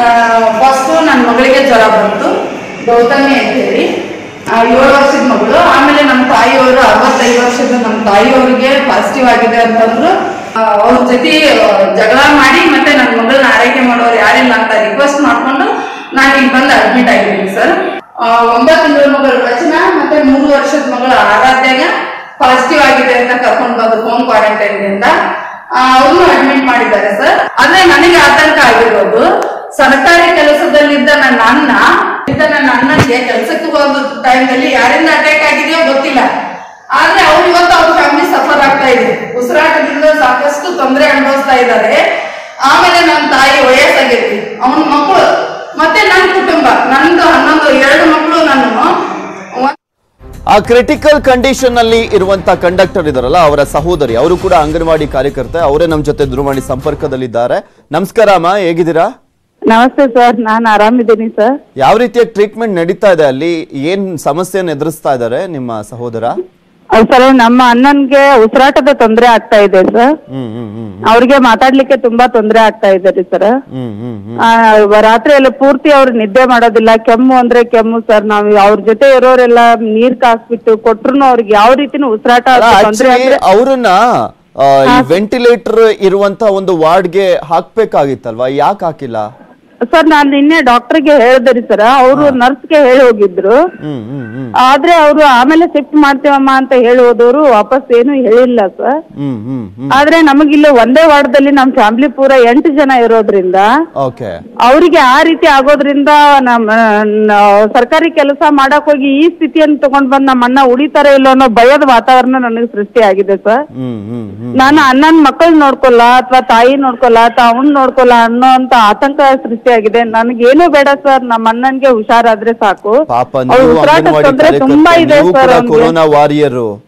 ಫಸ್ಟ್ ನನ್ನ ಮಗಳಿಗೆ ಜ್ವರ ಬಂತು ಗೌತಮಿ ಅಂತ ಹೇಳಿ ಆ, ಏಳು ವರ್ಷದ ಮಗಳು ಆಮೇಲೆ ನಮ್ಮ ತಾಯಿಯವರು ಅರವತ್ತೈದು ವರ್ಷದ ನಮ್ಮ ತಾಯಿಯವರಿಗೆ ಪಾಸಿಟಿವ್ ಆಗಿದೆ ಅಂತಂದ್ರು ಆ, ಅವ್ರ ಜೊತೆ ಆ, ಜಗಳ ಮಾಡಿ ಮತ್ತೆ ನನ್ನ ಮಗಳನ್ನ ಆರೈಕೆ ಮಾಡೋರು ಯಾರಿಲ್ಲ ಅಂತ ರಿಕ್ವೆಸ್ಟ್ ಮಾಡ್ಕೊಂಡು ನಾನು ಇಲ್ಲಿ ಬಂದು ಅಡ್ಮಿಟ್ ಆಗಿದ್ದೀನಿ ಸರ್ ಒಂಬತ್ತು ತಿಂಗಳ ಮಗಳು ರಚನಾ ಮತ್ತೆ ಮೂರು ವರ್ಷದ ಮಗಳು ಆರಾಧ್ಯಾಗ ಪಾಸಿಟಿವ್ ಆಗಿದೆ ಅಂತ ಕರ್ಕೊಂಡು ಬಂದ್ರು ಹೋಮ್ ಕ್ವಾರಂಟೈನ್ನಿಂದ ಅವ್ರನ್ನು ಅಡ್ಮಿಟ್ ಮಾಡಿದ್ದಾರೆ ಸರ್ ಆದ್ರೆ ನನಗೆ ಆತಂಕ ಆಗಿರೋದು ಸರ್ಕಾರಿ ಕೆಲಸದಲ್ಲಿದ್ದ ನನ್ನ ಅಣ್ಣ ಇದ್ದ ನನ್ನ ಅಣ್ಣನಿಗೆ ಕೆಲಸಕ್ಕೆ ಹೋದ ಟೈಮ್ನಲ್ಲಿ ಯಾರಿಂದ ಅಟ್ಯಾಕ್ ಆಗಿದೆಯೋ ಗೊತ್ತಿಲ್ಲ ಆದ್ರೆ ಅವ್ರು ಇವತ್ತು ಅವ್ರ ಫ್ಯಾಮಿಲಿ ಸಫರ್ ಆಗ್ತಾ ಇದೆ ಉಸಿರಾಟದಿಂದ ಸಾಕಷ್ಟು ತೊಂದರೆ ಅನುಭವಿಸ್ತಾ ಇದ್ದಾರೆ ಆಮೇಲೆ ನನ್ನ ತಾಯಿ ವಯಸ್ಸಾಗೈತಿ ಅವನ ಮಕ್ಕಳು ಮತ್ತೆ ನನ್ನ ಕುಟುಂಬ ನಂದು ಹನ್ನೊಂದು ಎರಡು ಮಕ್ಕಳು ನಾನು ಒಂದ್- ಆ ಕ್ರಿಟಿಕಲ್ ಕಂಡೀಷನ್ ಅಲ್ಲಿ ಇರುವಂತ ಕಂಡಕ್ಟರ್ ಇದಾರಲ್ಲ ಅವರ ಸಹೋದರಿ ಅವರು ಕೂಡ ಅಂಗನವಾಡಿ ಕಾರ್ಯಕರ್ತೆ ಅವರೇ ನಮ್ಮ ಜೊತೆ ದೂರವಾಣಿ ಸಂಪರ್ಕದಲ್ಲಿದ್ದಾರೆ ನಮಸ್ಕಾರ ಅಮ್ಮ ಹೇಗಿದ್ದೀರಾ ನಮಸ್ತೆ ಸರ್ ನಾನು ಆರಾಮಿದ್ದೀನಿ ಸರ್ ಯಾವ ರೀತಿಯ ಟ್ರೀಟ್ಮೆಂಟ್ ನಡೀತಾ ಇದೆ ಅಲ್ಲಿ ಏನ್ ಸಮಸ್ಯೆಯನ್ನು ಎದುರಿಸ್ತಾ ಇದ್ದಾರೆ ನಿಮ್ಮ ಸಹೋದರ ಅಹ್ ಸರ್ ನಮ್ಮ ಅಣ್ಣನ್ಗೆ ಉಸಿರಾಟದ ತೊಂದರೆ ಆಗ್ತಾ ಇದೆ ಸರ್ ಹ್ಮ್ ಹ್ಮ್ ಹ್ಮ್ ಅವ್ರಿಗೆ ಮಾತಾಡ್ಲಿಕ್ಕೆ ತುಂಬಾ ತೊಂದರೆ ಆಗ್ತಾ ಇದೆ ರೀ ಸರ್ ಹ್ಮ್ ಹ್ಮ್ ಹ್ಮ್ ಆ, ರಾತ್ರಿ ಎಲ್ಲ ಪೂರ್ತಿ ಅವ್ರು ನಿದ್ದೆ ಮಾಡೋದಿಲ್ಲ ಕೆಮ್ಮು ಅಂದ್ರೆ ಕೆಮ್ಮು ಸರ್ ನಾವು ಅವ್ರ ಜೊತೆ ಇರೋರೆಲ್ಲ ನೀರ್ ಕಾಸ್ಬಿಟ್ಟು ಕೊಟ್ರು ಅವ್ರಿಗೆ ಯಾವ ರೀತಿನೂ ಉಸಿರಾಟ ತೊಂದರೆ ಆಕ್ಚುಲಿ ಅವ್ರನ್ನ ಆ, ಈ ವೆಂಟಿಲೇಟರ್ ಇರುವಂತ ಒಂದು ವಾರ್ಡ್ಗೆ ಹಾಕ್ಬೇಕಾಗಿತ್ತಲ್ವಾ ಯಾಕೆ ಹಾಕಿಲ್ಲ ಸರ್ ನಾನು ನಿನ್ನೆ ಡಾಕ್ಟರ್ಗೆ ಹೇಳ್ದೆ ರೀ ಸರ್ ಅವರು ನರ್ಸ್ಗೆ ಹೇಳಿ ಹೋಗಿದ್ರು ಹ್ಮ್ ಹ್ಮ್ ಹ್ಮ್ ಆದ್ರೆ ಅವರು ಆಮೇಲೆ ಶಿಫ್ಟ್ ಮಾಡ್ತೇವಮ್ಮ ಅಂತ ಹೇಳಿ ಹೋದವರು ವಾಪಸ್ ಏನು ಹೇಳಿಲ್ಲ ಸರ್ ಹ್ಮ್ ಹ್ಮ್ ಹ್ಮ್ ಆದ್ರೆ ನಮಗಿಲ್ಲಿ ಒಂದೇ ವಾರ್ಡದಲ್ಲಿ ನಮ್ ಫ್ಯಾಮಿಲಿ ಪೂರ ಎಂಟು ಜನ ಇರೋದ್ರಿಂದ ಓಕೆ ಅವರಿಗೆ ಆ ರೀತಿ ಆಗೋದ್ರಿಂದ ನಮ್ಮ ನ- ಸರ್ಕಾರಿ ಕೆಲಸ ಮಾಡಕ್ ಹೋಗಿ ಈ ಸ್ಥಿತಿಯನ್ನು ತಗೊಂಡ್ ಬಂದ್ ನಮ್ಮ ಅಣ್ಣ ಉಳಿತಾರ ಇಲ್ಲೋ ಅನ್ನೋ ಭಯದ ವಾತಾವರಣ ನನಗೆ ಸೃಷ್ಟಿ ಆಗಿದೆ ಸರ್ ಹ್ಮ್ ಹ್ಮ್ ಹ್ಮ್ ನಾನು ಅಣ್ಣನ ಮಕ್ಕಳು ನೋಡ್ಕೊಲ್ಲ ಅಥವಾ ತಾಯಿ ನೋಡ್ಕೊಲ್ಲ ಅಥವಾ ಅವ್ನ್ ನೋಡ್ಕೊಲ್ಲ ಅನ್ನೋ ಅಂತ ಆತಂಕ ಸೃಷ್ಟಿಯಾಗಿದೆ ನನಗೇನು ಬೇಡ ಸರ್ ನಮ್ಮ ಅಣ್ಣನ್ಗೆ ಹುಷಾರಾದ್ರೆ ಸಾಕು ಪಾಪ ಅವ್ರ ನೀವು ಉಸಿರಾಟದ ಅಂಗನವಾಡಿ ತೊಂದ್ರೆ ತುಂಬಾ ಕಾರ್ಯಕರ್ತೆ ಇದೆ ನೀವು ಸರ್ ಕೂಡ ಅವ್ನ್ಗೆ. ಕೊರೋನಾ ವಾರಿಯರು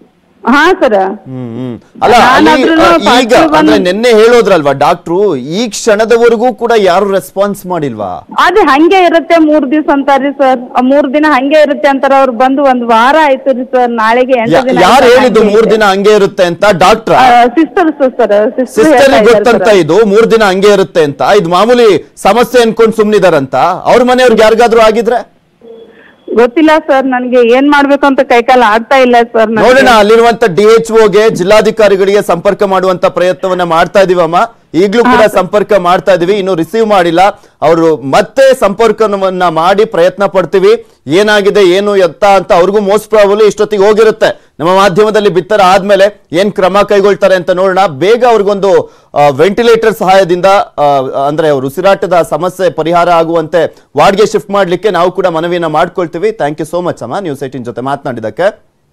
ಹಾ ಸರ್ ಹ್ಮ್ ಹ್ಮ್ ಅಲ್ಲ ಅಲ್ಲಿ ನಾನಾದ್ರೂನು ಆ, ಈಗ positive ಅಂದ್ರೆ ಬಂದ್- ನಿನ್ನೆ ಹೇಳೋದ್ರಲ್ವಾ ಡಾಕ್ಟ್ರು ಈ ಕ್ಷಣದವರೆಗೂ ಕೂಡ ಯಾರು ರೆಸ್ಪಾನ್ಸ್ ಮಾಡಿಲ್ವಾ ಅದೇ ಹಂಗೆ ಇರುತ್ತೆ ಮೂರ್ ದಿವಸ ಅಂತಾರ್ರಿ ಸರ್ ಮೂರ್ ದಿನ ಹಂಗೆ ಇರುತ್ತೆ ಅಂತಾರ ಅವ್ರು ಬಂದು ಒಂದ್ ವಾರ ಆಯ್ತು ರೀ ಸರ್ ನಾಳೆಗೆ ಎಂಟು ಯಾ- ದಿನ ಯಾರು ಹೇಳಿದ್ದು ಮೂರ್ ದಿನ ಹಂಗೆ ಇರುತ್ತೆ ಅಂತ ಡಾಕ್ಟ್ರ ಸಿಸ್ಟರ್ ಸರ್ ಸಿಸ್ಟರ್ ಗೊತ್ತಂತ ಇದು ಮೂರ್ ದಿನ ಹಂಗೆ ಇರುತ್ತೆ ಅಂತ ಇದು ಮಾಮೂಲಿ ಸಮಸ್ಯೆ ಅನ್ಕೊಂಡ್ ಸುಮ್ನಿದಾರಂತ ಅವ್ರ ಮನೆಯವ್ರಿಗೆ ಯಾರಿಗಾದ್ರೂ ಆಗಿದ್ರೆ ಗೊತ್ತಿಲ್ಲ ಸರ್ ನನ್ಗೆ ಏನ್ ಮಾಡ್ಬೇಕು ಅಂತ ಕೈಕಾಲ ಆಗ್ತಾ ಇಲ್ಲ ಸರ್ ನೋಡೋಣ ಅಲ್ಲಿರುವಂತ ಡಿ ಎಚ್ ಗೆ ಜಿಲ್ಲಾಧಿಕಾರಿಗಳಿಗೆ ಸಂಪರ್ಕ ಮಾಡುವಂತ ಪ್ರಯತ್ನವನ್ನ ಮಾಡ್ತಾ ಇದೀವಮ್ಮ ಈಗ್ಲೂ ಕೂಡ ಸಂಪರ್ಕ ಮಾಡ್ತಾ ಇದೀವಿ ಇನ್ನು ರಿಸೀವ್ ಮಾಡಿಲ್ಲ ಅವರು ಮತ್ತೆ ಸಂಪರ್ಕವನ್ನ ಮಾಡಿ ಪ್ರಯತ್ನ ಪಡ್ತೀವಿ ಏನಾಗಿದೆ ಏನು ಎತ್ತ ಅಂತ ಅವ್ರಿಗೂ ಮೋಸ್ಟ್ ಪ್ರಾಬಲಿ ಇಷ್ಟೊತ್ತಿಗೆ ಹೋಗಿರುತ್ತೆ ನಮ್ಮ ಮಾಧ್ಯಮದಲ್ಲಿ ಬಿತ್ತರ ಆದ್ಮೇಲೆ ಏನ್ ಕ್ರಮ ಕೈಗೊಳ್ತಾರೆ ಅಂತ ನೋಡೋಣ ಬೇಗ ಅವ್ರಿಗೊಂದು ವೆಂಟಿಲೇಟರ್ ಸಹಾಯದಿಂದ ಆ, ಅಂದ್ರೆ ಅವ್ರ ಉಸಿರಾಟದ ಸಮಸ್ಯೆ ಪರಿಹಾರ ಆಗುವಂತೆ ವಾರ್ಡ್ಗೆ ಶಿಫ್ಟ್ ಮಾಡ್ಲಿಕ್ಕೆ ನಾವು ಕೂಡ ಮನವಿಯನ್ನ ಮಾಡ್ಕೊಳ್ತೀವಿ ಥ್ಯಾಂಕ್ ಯು ಸೋ ಮಚ್ ಅಮ್ಮ ನ್ಯೂಸ್ ಏಟಿನ್ ಜೊತೆ ಮಾತನಾಡಿದಕ್ಕೆ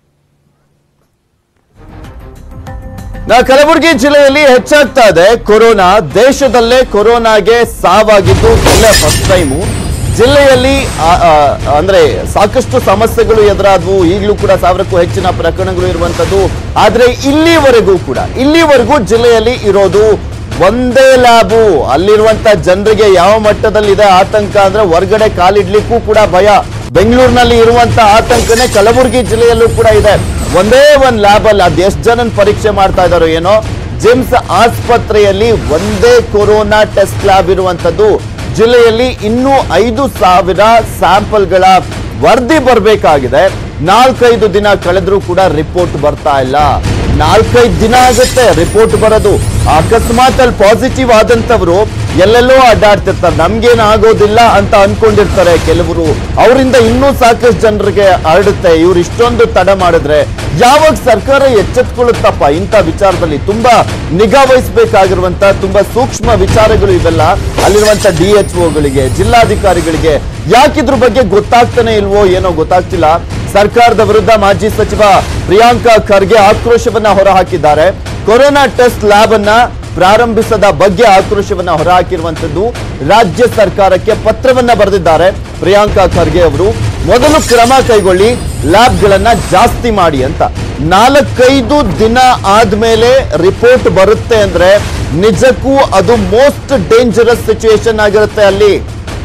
ನಾ ಕಲಬುರಗಿ ಜಿಲ್ಲೆಯಲ್ಲಿ ಹೆಚ್ಚಾಗ್ತಾ ಇದೆ ಕೊರೋನಾ ದೇಶದಲ್ಲೇ ಕೊರೋನಾಗೆ ಸಾವಾಗಿದ್ದು ಇಲ್ಲೇ ಫಸ್ಟ್ ಟೈಮು ಜಿಲ್ಲೆಯಲ್ಲಿ ಆ, ಆ, ಅಂದ್ರೆ ಸಾಕಷ್ಟು ಸಮಸ್ಯೆಗಳು ಎದುರಾದವು ಈಗಲೂ ಕೂಡ ಸಾವಿರಕ್ಕೂ ಹೆಚ್ಚಿನ ಪ್ರಕರಣಗಳು ಇರುವಂತದ್ದು ಆದ್ರೆ ಇಲ್ಲಿವರೆಗೂ ಕೂಡ ಇಲ್ಲಿವರೆಗೂ ಜಿಲ್ಲೆಯಲ್ಲಿ ಇರೋದು ಒಂದೇ ಲ್ಯಾಬು ಅಲ್ಲಿರುವಂತ ಜನರಿಗೆ ಯಾವ ಮಟ್ಟದಲ್ಲಿದೆ ಆತಂಕ ಅಂದ್ರೆ ಹೊರಗಡೆ ಕಾಲಿಡ್ಲಿಕ್ಕೂ ಕೂಡ ಭಯ ಬೆಂಗಳೂರಿನಲ್ಲಿ ಇರುವಂತ ಆತಂಕನೇ ಕಲಬುರಗಿ ಜಿಲ್ಲೆಯಲ್ಲೂ ಕೂಡ ಇದೆ ಒಂದೇ ಒಂದ್ ಲ್ಯಾಬ್ ಅಲ್ಲಿ ಅದ್ ಎಷ್ಟು ಜನನ್ ಪರೀಕ್ಷೆ ಮಾಡ್ತಾ ಇದಾರೋ ಏನೋ ಜಿಮ್ಸ್ ಆಸ್ಪತ್ರೆಯಲ್ಲಿ ಒಂದೇ ಕೊರೋನಾ ಟೆಸ್ಟ್ ಲ್ಯಾಬ್ ಇರುವಂತದ್ದು ಜಿಲ್ಲೆಯಲ್ಲಿ ಇನ್ನೂ ಐದು ಸಾವಿರ ಸ್ಯಾಂಪಲ್ಗಳ ವರದಿ ಬರಬೇಕಾಗಿದೆ ನಾಲ್ಕೈದು ದಿನ ಕಳೆದ್ರೂ ಕೂಡ ರಿಪೋರ್ಟ್ ಬರ್ತಾ ಇಲ್ಲ ನಾಲ್ಕೈದು ದಿನ ಆಗುತ್ತೆ ರಿಪೋರ್ಟ್ ಬರೋದು ಅಕಸ್ಮಾತ್ ಅಲ್ಲಿ ಪಾಸಿಟಿವ್ ಆದಂತವ್ರು ಎಲ್ಲೆಲ್ಲೋ ಅಡ್ಡಾಡ್ತಿರ್ತಾರೆ ನಮ್ಗೇನ್ ಆಗೋದಿಲ್ಲ ಅಂತ ಅನ್ಕೊಂಡಿರ್ತಾರೆ ಕೆಲವರು ಅವರಿಂದ ಇನ್ನೂ ಸಾಕಷ್ಟು ಜನರಿಗೆ ಹರಡುತ್ತೆ ಇವ್ರು ಇಷ್ಟೊಂದು ತಡ ಮಾಡಿದ್ರೆ ಯಾವಾಗ ಸರ್ಕಾರ ಎಚ್ಚೆತ್ಕೊಳ್ಳುತ್ತಪ್ಪ ಇಂಥ ವಿಚಾರದಲ್ಲಿ ತುಂಬಾ ನಿಗಾ ವಹಿಸಬೇಕಾಗಿರುವಂತ ತುಂಬಾ ಸೂಕ್ಷ್ಮ ವಿಚಾರಗಳು ಇವೆಲ್ಲ ಅಲ್ಲಿರುವಂತ ಡಿ ಎಚ್ ಒಗಳಿಗೆ ಜಿಲ್ಲಾಧಿಕಾರಿಗಳಿಗೆ ಯಾಕಿದ್ರ ಬಗ್ಗೆ ಗೊತ್ತಾಗ್ತಾನೆ ಇಲ್ವೋ ಏನೋ ಗೊತ್ತಾಗ್ತಿಲ್ಲ ಸರ್ಕಾರದ ವಿರುದ್ಧ ಮಾಜಿ ಸಚಿವ ಪ್ರಿಯಾಂಕಾ ಖರ್ಗೆ ಆಕ್ರೋಶವನ್ನ ಹೊರಹಾಕಿದ್ದಾರೆ ಕೊರೋನಾ ಟೆಸ್ಟ್ ಲ್ಯಾಬ್ ಅನ್ನ ಪ್ರಾರಂಭಿಸದ ಬಗ್ಗೆ ಆಕ್ರೋಶವನ್ನ ಹೊರಹಾಕಿರುವಂತದ್ದು ರಾಜ್ಯ ಸರ್ಕಾರಕ್ಕೆ ಪತ್ರವನ್ನ ಬರೆದಿದ್ದಾರೆ ಪ್ರಿಯಾಂಕಾ ಖರ್ಗೆ ಅವರು ಮೊದಲು ಕ್ರಮ ಕೈಗೊಳ್ಳಿ ಲ್ಯಾಬ್ಗಳನ್ನ ಜಾಸ್ತಿ ಮಾಡಿ ಅಂತ ನಾಲ್ಕೈದು ದಿನ ಆದ್ಮೇಲೆ ರಿಪೋರ್ಟ್ ಬರುತ್ತೆ ಅಂದ್ರೆ ನಿಜಕ್ಕೂ ಅದು ಮೋಸ್ಟ್ ಡೇಂಜರಸ್ ಸಿಚುವೇಶನ್ ಆಗಿರುತ್ತೆ ಅಲ್ಲಿ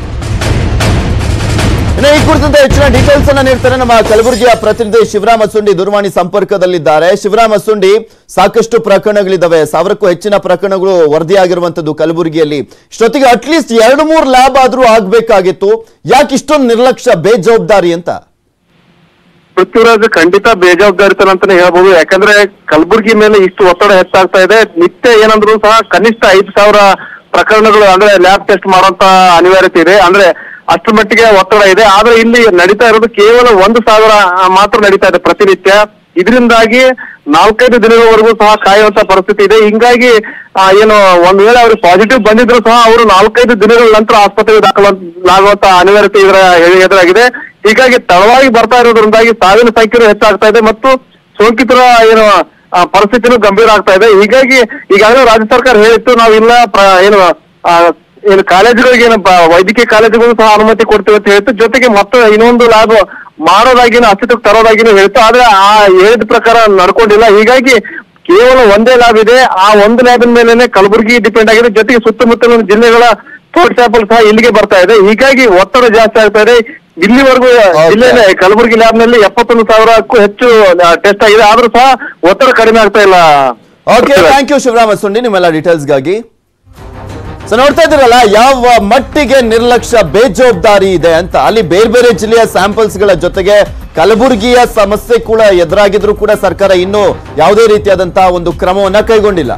ಇನ್ನು ಈ ಕುರಿತಂತೆ ಹೆಚ್ಚಿನ ಡೀಟೇಲ್ಸ್ ಅನ್ನ ನೀಡ್ತಾರೆ ನಮ್ಮ ಕಲಬುರಗಿಯ ಪ್ರತಿನಿಧಿ ಶಿವರಾಮ ಸುಂಡಿ ದೂರವಾಣಿ ಸಂಪರ್ಕದಲ್ಲಿದ್ದಾರೆ ಶಿವರಾಮ ಸುಂಡಿ ಸಾಕಷ್ಟು ಪ್ರಕರಣಗಳಿದಾವೆ ಸಾವಿರಕ್ಕೂ ಹೆಚ್ಚಿನ ಪ್ರಕರಣಗಳು ವರದಿಯಾಗಿರುವಂತದ್ದು ಕಲಬುರಗಿಯಲ್ಲಿ ಇಷ್ಟೊತ್ತಿಗೆ ಅಟ್ಲೀಸ್ಟ್ ಎರಡು ಮೂರು ಲ್ಯಾಬ್ ಆದ್ರೂ ಆಗ್ಬೇಕಾಗಿತ್ತು ಯಾಕೆ ಇಷ್ಟೊಂದು ನಿರ್ಲಕ್ಷ್ಯ ಬೇಜವಾಬ್ದಾರಿ ಅಂತ ಪೃಥ್ವಿರಾಜ್ ಖಂಡಿತ ಬೇಜವಾಬ್ದಾರಿತನ ಅಂತಾನೆ ಹೇಳ್ಬೋದು ಯಾಕಂದ್ರೆ ಕಲಬುರಗಿ ಮೇಲೆ ಇಷ್ಟು ಒತ್ತಡ ಹೆಚ್ಚಾಗ್ತಾ ಇದೆ ನಿತ್ಯ ಏನಂದ್ರು ಸಹ ಕನಿಷ್ಠ ಐದು ಸಾವಿರ ಪ್ರಕರಣಗಳು ಅಂದ್ರೆ ಲ್ಯಾಬ್ ಟೆಸ್ಟ್ ಮಾಡುವಂತ ಅನಿವಾರ್ಯತೆ ಇದೆ ಅಂದ್ರೆ ಅಷ್ಟರ ಮಟ್ಟಿಗೆ ಒತ್ತಡ ಇದೆ ಆದ್ರೆ ಇಲ್ಲಿ ನಡೀತಾ ಇರೋದು ಕೇವಲ ಒಂದು ಸಾವಿರ ಆ, ಮಾತ್ರ ನಡೀತಾ ಇದೆ ಪ್ರತಿನಿತ್ಯ ಇದರಿಂದಾಗಿ ನಾಲ್ಕೈದು ದಿನಗಳವರೆಗೂ ಸಹ ಕಾಯುವಂತ ಪರಿಸ್ಥಿತಿ ಇದೆ ಹಿಂಗಾಗಿ ಆ, ಏನು ಒಂದ್ ವೇಳೆ ಅವ್ರಿಗೆ ಪಾಸಿಟಿವ್ ಬಂದಿದ್ರು ಸಹ ಅವರು ನಾಲ್ಕೈದು ದಿನಗಳ ನಂತರ ಆಸ್ಪತ್ರೆಗೆ ದಾಖಲಾಗುವಂತ ಅನಿವಾರ್ಯತೆ ಇದರ ಎದುರಾಗಿದೆ ಹೀಗಾಗಿ ತಡವಾಗಿ ಬರ್ತಾ ಇರೋದ್ರಿಂದಾಗಿ ಸಾವಿನ ಸಂಖ್ಯೆನೂ ಹೆಚ್ಚಾಗ್ತಾ ಇದೆ ಮತ್ತು ಸೋಂಕಿತರ ಏನು ಆ, ಪರಿಸ್ಥಿತಿನೂ ಗಂಭೀರ ಆಗ್ತಾ ಇದೆ ಹೀಗಾಗಿ ಈಗಾಗಲೇ ರಾಜ್ಯ ಸರ್ಕಾರ ಹೇಳಿತ್ತು ನಾವಿಲ್ಲ ಪ್ರ- ಏನು ಆ, ಏನು ಕಾಲೇಜುಗಳಿಗೆ ಏನು ಬ- ವೈದ್ಯಕೀಯ ಕಾಲೇಜುಗಳು ಸಹ ಅನುಮತಿ ಕೊಡ್ತೀವಿ ಅಂತ ಹೇಳ್ತು ಜೊತೆಗೆ ಮತ್ತೆ ಇನ್ನೊಂದು ಲ್ಯಾಬ್ ಮಾಡೋದಾಗಿನೂ ಅಸ್ತಿತ್ವಕ್ಕೆ ತರೋದಾಗಿನೂ ಹೇಳ್ತು ಆದ್ರೆ ಆ ಹೇಳಿದ ಪ್ರಕಾರ ನಡ್ಕೊಂಡಿಲ್ಲ ಹೀಗಾಗಿ ಕೇವಲ ಒಂದೇ ಲ್ಯಾಬ್ ಇದೆ ಆ ಒಂದು ಲ್ಯಾಬಿನ ಮೇಲೆನೆ ಕಲಬುರಗಿ ಡಿಪೆಂಡ್ ಆಗಿದೆ ಜೊತೆಗೆ ಸುತ್ತಮುತ್ತಲಿನ ಜಿಲ್ಲೆಗಳ ಥರ್ಡ್ ಸ್ಯಾಂಪಲ್ ಸಹ ಇಲ್ಲಿಗೆ ಬರ್ತಾ ಇದೆ ಹೀಗಾಗಿ ಒತ್ತಡ ಜಾಸ್ತಿ ಆಗ್ತಾ ಇದೆ ಇಲ್ಲಿವರೆಗೂ ಜಿಲ್ಲೆಯ ಕಲಬುರಗಿ ಲ್ಯಾಬ್ ನಲ್ಲಿ ಎಪ್ಪತ್ತೊಂದು ಸಾವಿರಕ್ಕೂ ಹೆಚ್ಚು ಟೆಸ್ಟ್ ಆಗಿದೆ ಆದ್ರೂ ಸಹ ಒತ್ತಡ ಕಡಿಮೆ ಆಗ್ತಾ ಇಲ್ಲ okay thank you Shivarama Sundi ನಿಮ್ಮೆಲ್ಲ ಡೀಟೇಲ್ಸ್ಗಾಗಿ ಸೊ ನೋಡ್ತಾ ಇದ್ದೀರಲ್ಲ ಯಾವ ಮಟ್ಟಿಗೆ ನಿರ್ಲಕ್ಷ್ಯ ಬೇಜವಾಬ್ದಾರಿ ಇದೆ ಅಂತ ಅಲ್ಲಿ ಬೇರೆ ಬೇರೆ ಜಿಲ್ಲೆಯ ಸ್ಯಾಂಪಲ್ಸ್ ಗಳ ಜೊತೆಗೆ ಕಲಬುರಗಿಯ ಸಮಸ್ಯೆ ಕೂಡ ಎದುರಾಗಿದ್ರು ಕೂಡ ಸರ್ಕಾರ ಇನ್ನೂ ಯಾವುದೇ ರೀತಿಯಾದಂತಹ ಒಂದು ಕ್ರಮವನ್ನ ಕೈಗೊಂಡಿಲ್ಲ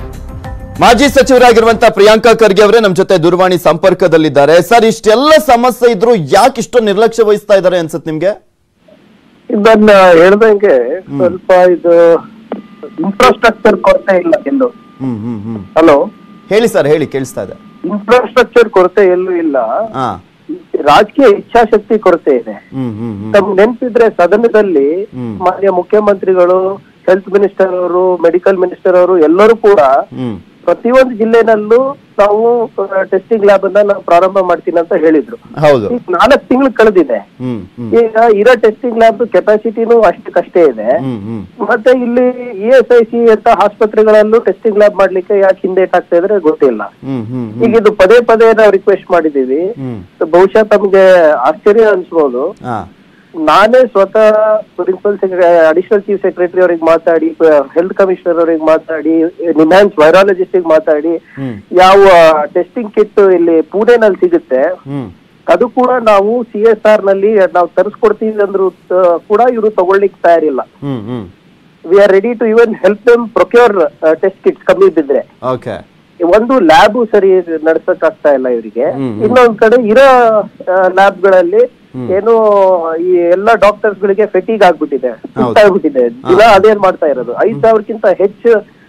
ಮಾಜಿ ಸಚಿವರಾಗಿರುವಂತಹ ಪ್ರಿಯಾಂಕಾ ಖರ್ಗೆ ಅವರೇ ನಮ್ಮ ಜೊತೆ ದೂರವಾಣಿ ಸಂಪರ್ಕದಲ್ಲಿದ್ದಾರೆ ಸರ್ ಇಷ್ಟೆಲ್ಲ ಸಮಸ್ಯೆ ಇದ್ರು ಯಾಕೆ ಇಷ್ಟು ನಿರ್ಲಕ್ಷ್ಯ ವಹಿಸ್ತಾ ಇದ್ದಾರೆ ಅನ್ಸುತ್ತೆ ನಿಮ್ಗೆ ಇದನ್ನ ಹೇಳ್ದಂಗೆ ಸ್ವಲ್ಪ ಇದು ಇನ್ಫ್ರಾಸ್ಟ್ರಕ್ಚರ್ ಕೊರತೆ ಇಲ್ಲ ಎಂದು ಹ್ಮ್ ಹ್ಮ್ ಹ್ಮ್ ಹಲೋ ಹೇಳಿ ಸರ್ ಹೇಳಿ ಕೇಳಿಸ್ತಾ ಇದೆ ಇನ್ಫ್ರಾಸ್ಟ್ರಕ್ಚರ್ ಕೊರತೆ ಎಲ್ಲೂ ಇಲ್ಲ ಹಾ ರಾಜಕೀಯ ಇಚ್ಛಾಶಕ್ತಿ ಕೊರತೆ ಇದೆ ಹ್ಮ್ ಹ್ಮ್ ಹ್ಮ್ ತಮ್ಗೆ ನೆನ್ಪಿದ್ರೆ ಸದನದಲ್ಲಿ ಹ್ಮ್. ಮಾನ್ಯ ಮುಖ್ಯಮಂತ್ರಿಗಳು ಹೆಲ್ತ್ ಮಿನಿಸ್ಟರ್ ಅವರು ಮೆಡಿಕಲ್ ಮಿನಿಸ್ಟರ್ ಅವರು ಎಲ್ಲರೂ ಕೂಡ ಹ್ಮ್ ಪ್ರತಿಯೊಂದು ಜಿಲ್ಲೆನಲ್ಲೂ ನಾವು ಟೆಸ್ಟಿಂಗ್ ಲ್ಯಾಬ್ ಅನ್ನ ನಾವು ಪ್ರಾರಂಭ ಮಾಡ್ತೀನಿ ಅಂತ ಹೇಳಿದ್ರು ಹೌದು ಈಗ ನಾಲ್ಕು ತಿಂಗಳು ಕಳೆದಿದೆ ಹ್ಮ್ ಹ್ಮ್ ಈಗ ಇರೋ ಟೆಸ್ಟಿಂಗ್ ಲ್ಯಾಬ್ ಕೆಪಾಸಿಟಿನೂ ಅಷ್ಟಕ್ಕಷ್ಟೇ ಇದೆ ಹ್ಮ್ ಹ್ಮ್ ಮತ್ತೆ ಇಲ್ಲಿ ಇ ಎಸ್ ಐ ಸಿ ಅಂತ ಆಸ್ಪತ್ರೆಗಳಲ್ಲೂ ಟೆಸ್ಟಿಂಗ್ ಲ್ಯಾಬ್ ಮಾಡ್ಲಿಕ್ಕೆ ಯಾಕೆ ಹಿಂದೇಟ್ ಆಗ್ತಾ ಇದ್ರೆ ಗೊತ್ತಿಲ್ಲ ಹ್ಮ್ ಹ್ಮ್ ಈಗ ಇದು ಪದೇ ಪದೇ ನಾವು ರಿಕ್ವೆಸ್ಟ್ ಮಾಡಿದೀವಿ ಹ್ಮ್ ಬಹುಶಃ ತಮ್ಗೆ ಆಶ್ಚರ್ಯ ಅನ್ಸ್ಬೋದು ಹಾ ನಾನೇ ಸ್ವತಃ ಪ್ರಿನ್ಸಿಪಲ್ ಅಡಿಷನಲ್ ಚೀಫ್ ಸೆಕ್ರೆಟರಿ ಅವ್ರಿಗೆ ಮಾತಾಡಿ ಹೆಲ್ತ್ ಕಮಿಷನರ್ ಅವ್ರಿಗೆ ಮಾತಾಡಿ ನಿಮ್ಯಾನ್ಸ್ ವೈರಾಲಜಿಸ್ಟ್ ಮಾತಾಡಿ ಹ್ಮ್ ಯಾವ ಟೆಸ್ಟಿಂಗ್ ಕಿಟ್ ಇಲ್ಲಿ ಪುಣೆನಲ್ಲಿ ಸಿಗುತ್ತೆ ಹ್ಮ್ ಅದು ಕೂಡ ನಾವು ಸಿ ಎಸ್ ಆರ್ ನಲ್ಲಿ ನಾವು ತರಿಸ್ಕೊಡ್ತೀವಿ ಅಂದ್ರು ತ- ಕೂಡ ಇವರು ತಗೊಳ್ಳಿಕ್ ತಯಾರಿಲ್ಲ hmm hmm we are ready to even help them procure test kits ಕಮ್ಮಿ ಬಿದ್ರೆ ಓಕೆ ಒಂದು ಲ್ಯಾಬ್ ಸರಿ ನಡ್ಸಕ್ ಆಗ್ತಾ ಇಲ್ಲ ಇವರಿಗೆ ಹ್ಮ್, ಹ್ಮ್. ಇನ್ನೊಂದ್ ಕಡೆ ಇರೋ ಲ್ಯಾಬ್ ಗಳಲ್ಲಿ ಏನು ಈ ಎಲ್ಲಾ ಡಾಕ್ಟರ್ಸ್ ಗಳಿಗೆ ಫೆಟಿಗ್ ಆಗ್ಬಿಟ್ಟಿದೆ ಹೌದು. ಆಗ್ಬಿಟ್ಟಿದೆ ದಿನ ಅದೇನ್ ಮಾಡ್ತಾ ಇರೋದು ಐದ್ ಸಾವಿರಕ್ಕಿಂತ ಹೆಚ್ಚು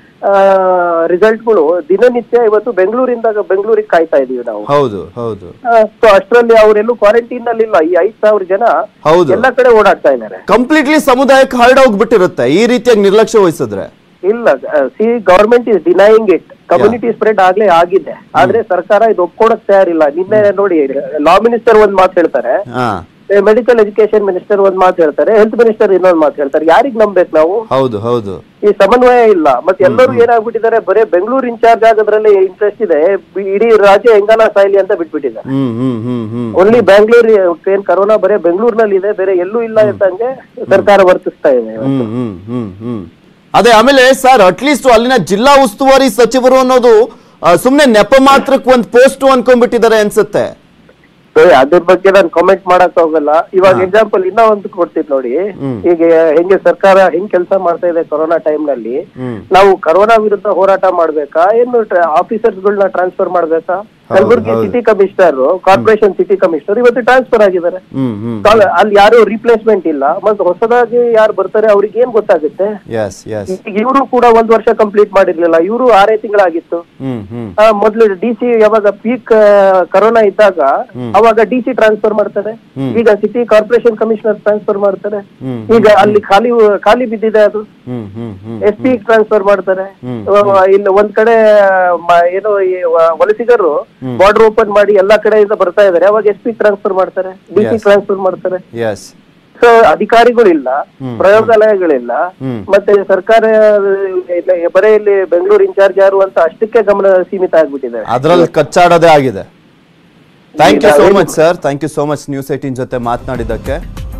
ರಿಸಲ್ಟ್ಗಳು ದಿನನಿತ್ಯ ಇವತ್ತು ಬೆಂಗಳೂರಿಂದ ಬೆಂಗಳೂರಿಗೆ ಕಾಯ್ತಾ ಇದೀವಿ ನಾವು ಹೌದು ಹೌದು ಸೊ ಅಷ್ಟರಲ್ಲಿ ಅವರೆಲ್ಲೂ ಕ್ವಾರಂಟೈನ್ ನಲ್ಲಿ ಇಲ್ಲ ಈ ಐದ್ ಸಾವಿರ ಜನ ಹೌದು. ಎಲ್ಲ ಕಡೆ ಓಡಾಡ್ತಾ ಇದ್ದಾರೆ ಕಂಪ್ಲೀಟ್ಲಿ ಸಮುದಾಯಕ್ಕೆ ಹರಡೋಗ್ಬಿಟ್ಟಿರುತ್ತೆ ಈ ರೀತಿಯಾಗಿ ನಿರ್ಲಕ್ಷ್ಯ ವಹಿಸಿದ್ರೆ ಇಲ್ಲ see government is denying it community spread ಆಗ್ಲೇ ಆಗಿದೆ ಆದ್ರೆ ಸರ್ಕಾರ ಇದು ಒಪ್ಕೊಳಕ್ ತಯಾರಿಲ್ಲ ನಿನ್ನೆ ನೋಡಿ ಲಾ ಮಿನಿಸ್ಟರ್ ಒಂದ್ ಮಾತು ಹೇಳ್ತಾರೆ ಹಾ ಮೆಡಿಕಲ್ ಎಜುಕೇಶನ್ ಮಿನಿಸ್ಟರ್ ಒಂದ್ ಮಾತು ಹೇಳ್ತಾರೆ ಹೆಲ್ತ್ ಮಿನಿಸ್ಟರ್ ಇನ್ನೊಂದ್ ಮಾತು ಹೇಳ್ತಾರೆ ಯಾರಿಗ್ ನಂಬೇಕು ನಾವು ಹೌದು ಹೌದು ಈ ಸಮನ್ವಯ ಇಲ್ಲ ಮತ್ತೆ ಎಲ್ಲರೂ ಏನಾಗ್ಬಿಟ್ಟಿದ್ದಾರೆ ಬರೇ ಬೆಂಗಳೂರು ಇನ್ಚಾರ್ಜ್ ಆಗೋದ್ರಲ್ಲಿ ಇಂಟ್ರೆಸ್ಟ್ ಇದೆ ಬಿ- ಇಡೀ ರಾಜ್ಯ ಹೆಂಗಾನ ಸಾಯ್ಲಿ ಅಂತ ಬಿಟ್ಬಿಟ್ಟಿದ್ದಾರೆ ಹ್ಮ್ ಹ್ಮ್ ಹ್ಮ್ ಹ್ಮ್ ಓನ್ಲಿ ಬೆಂಗಳೂರು ಏನ್ ಕರೋನಾ ಬರೇ ಬೆಂಗಳೂರಿನಲ್ಲಿ ಇದೆ ಬೇರೆ ಎಲ್ಲೂ ಇಲ್ಲ ಅಂತಂಗೆ ಸರ್ಕಾರ ವರ್ತಿಸ್ತಾ ಇದೆ ಹ್ಮ್ ಹ್ಮ್ ಹ್ಮ್ ಹ್ಮ್ ಅದೇ ಆಮೇಲೆ ಸರ್ ಅಟ್ಲೀಸ್ಟ್ ಅಲ್ಲಿನ ಜಿಲ್ಲಾ ಉಸ್ತುವಾರಿ ಸಚಿವರು ಅನ್ನೋದು ಆ, ಸುಮ್ನೆ ನೆಪ ಮಾತ್ರಕ್ಕೆ ಒಂದ್ ಪೋಸ್ಟ್ ಅನ್ಕೊಂಡ್ಬಿಟ್ಟಿದ್ದಾರೆ ಅನ್ಸುತ್ತೆ ಸೊ ಅದ್ರ ಬಗ್ಗೆ ನಾನು ಕಾಮೆಂಟ್ ಮಾಡಕ್ ಹೋಗಲ್ಲ ಇವಾಗ ಎಕ್ಸಾಂಪಲ್ ಇನ್ನ ಒಂದು ಕೊಡ್ತೀನಿ ನೋಡಿ ಈಗ ಹೆಂಗೆ ಸರ್ಕಾರ ಹೆಂಗ್ ಕೆಲಸ ಮಾಡ್ತಾ ಇದೆ ಕೊರೋನಾ ಟೈಮ್ ನಲ್ಲಿ ಹ್ಮ್. ನಾವು ಕೊರೋನಾ ವಿರುದ್ಧ ಹೋರಾಟ ಮಾಡ್ಬೇಕಾ ಏನು ಆಫೀಸರ್ಸ್ ಗಳನ್ನ ಟ್ರಾನ್ಸ್ಫರ್ ಮಾಡ್ಬೇಕಾ ಕಲಬುರಗಿ ಹೌದು. City commissioner corporation city commissioner ಇವತ್ತು ಟ್ರಾನ್ಸ್ಫರ್ ಆಗಿದ್ದಾರೆ ಹ್ಮ್ ಹ್ಮ್ ಕಾಲ್- ಅಲ್ಲಿ ಯಾರು ರಿಪ್ಲೇಸ್ಮೆಂಟ್ ಇಲ್ಲ ಮತ್ತೆ ಹೊಸದಾಗಿ ಯಾರು ಬರ್ತಾರೆ ಅವ್ರಿಗೆ ಏನ್ ಗೊತ್ತಾಗುತ್ತೆ ಎಸ್ ಎಸ್ ಈಗ ಇವರು ಕೂಡ ಒಂದ್ ವರ್ಷ ಕಂಪ್ಲೀಟ್ ಮಾಡಿರ್ಲಿಲ್ಲ ಇವರು ಆರೇ ತಿಂಗಳಾಗಿತ್ತು ಹ್ಮ್ ಹ್ಮ್ ಆ, ಮೊದ್ಲು ಡಿ ಸಿ ಯಾವಾಗ ಪೀಕ್ ಕರೋನಾ ಇದ್ದಾಗ ಅವಾಗ ಡಿ ಸಿ ಟ್ರಾನ್ಸ್ಫರ್ ಮಾಡ್ತಾರೆ ಈಗ ಸಿಟಿ ಕಾರ್ಪೊರೇಷನ್ ಕಮಿಷನರ್ ಟ್ರಾನ್ಸ್ಫರ್ ಮಾಡ್ತಾರೆ ಹ್ಮ್. ಈಗ ಅಲ್ಲಿ ಖಾಲಿ ಖಾಲಿ ಬಿದ್ದಿದೆ ಅದು ಹ್ಮ್ ಹ್ಮ್ ಹ್ಮ್ ಎಸ್ ಪಿ ಟ್ರಾನ್ಸ್ಫರ್ ಮಾಡ್ತಾರೆ ಹ್ಮ್. ಅಹ್, ಇಲ್ಲಿ ಒಂದ್ ಕಡೆ ಮ- ಏನು ಈ ವ- ವಲಸಿಗರು ಬಾರ್ಡರ್ ಓಪನ್ ಮಾಡಿ ಎಲ್ಲಾ ಕಡೆಯಿಂದ ಬರ್ತಾ ಇದಾರೆ ಅವಾಗ ಎಸ್ ಪಿ ಟ್ರಾನ್ಸ್ಫರ್ ಮಾಡ್ತಾರೆ ಡಿ ಸಿ Yes. ಟ್ರಾನ್ಸ್ಫರ್ ಮಾಡ್ತಾರೆ ಎಸ್ ಸೊ ಅಧಿಕಾರಿಗಳಿಲ್ಲ ಪ್ರಯೋಗಾಲಯಗಳಿಲ್ಲ ಹ್ಮ್. ಮತ್ತೆ ಸರ್ಕಾರ ಇಲ್ಲ, ಬರೇ ಇಲ್ಲಿ ಬೆಂಗಳೂರು ಇನ್ಚಾರ್ಜ್ ಯಾರು ಅಂತ ಅಷ್ಟಕ್ಕೆ ಗಮನ ಸೀಮಿತ ಆಗ್ಬಿಟ್ಟಿದೆ ಅದ್ರಲ್ಲಿ ಕಚ್ಚಾಡೋದೇ ಆಗಿದೆ thank you so much sir thank you so much news eighteen ಜೊತೆ ಮಾತನಾಡಿದ್ದಕ್ಕೆ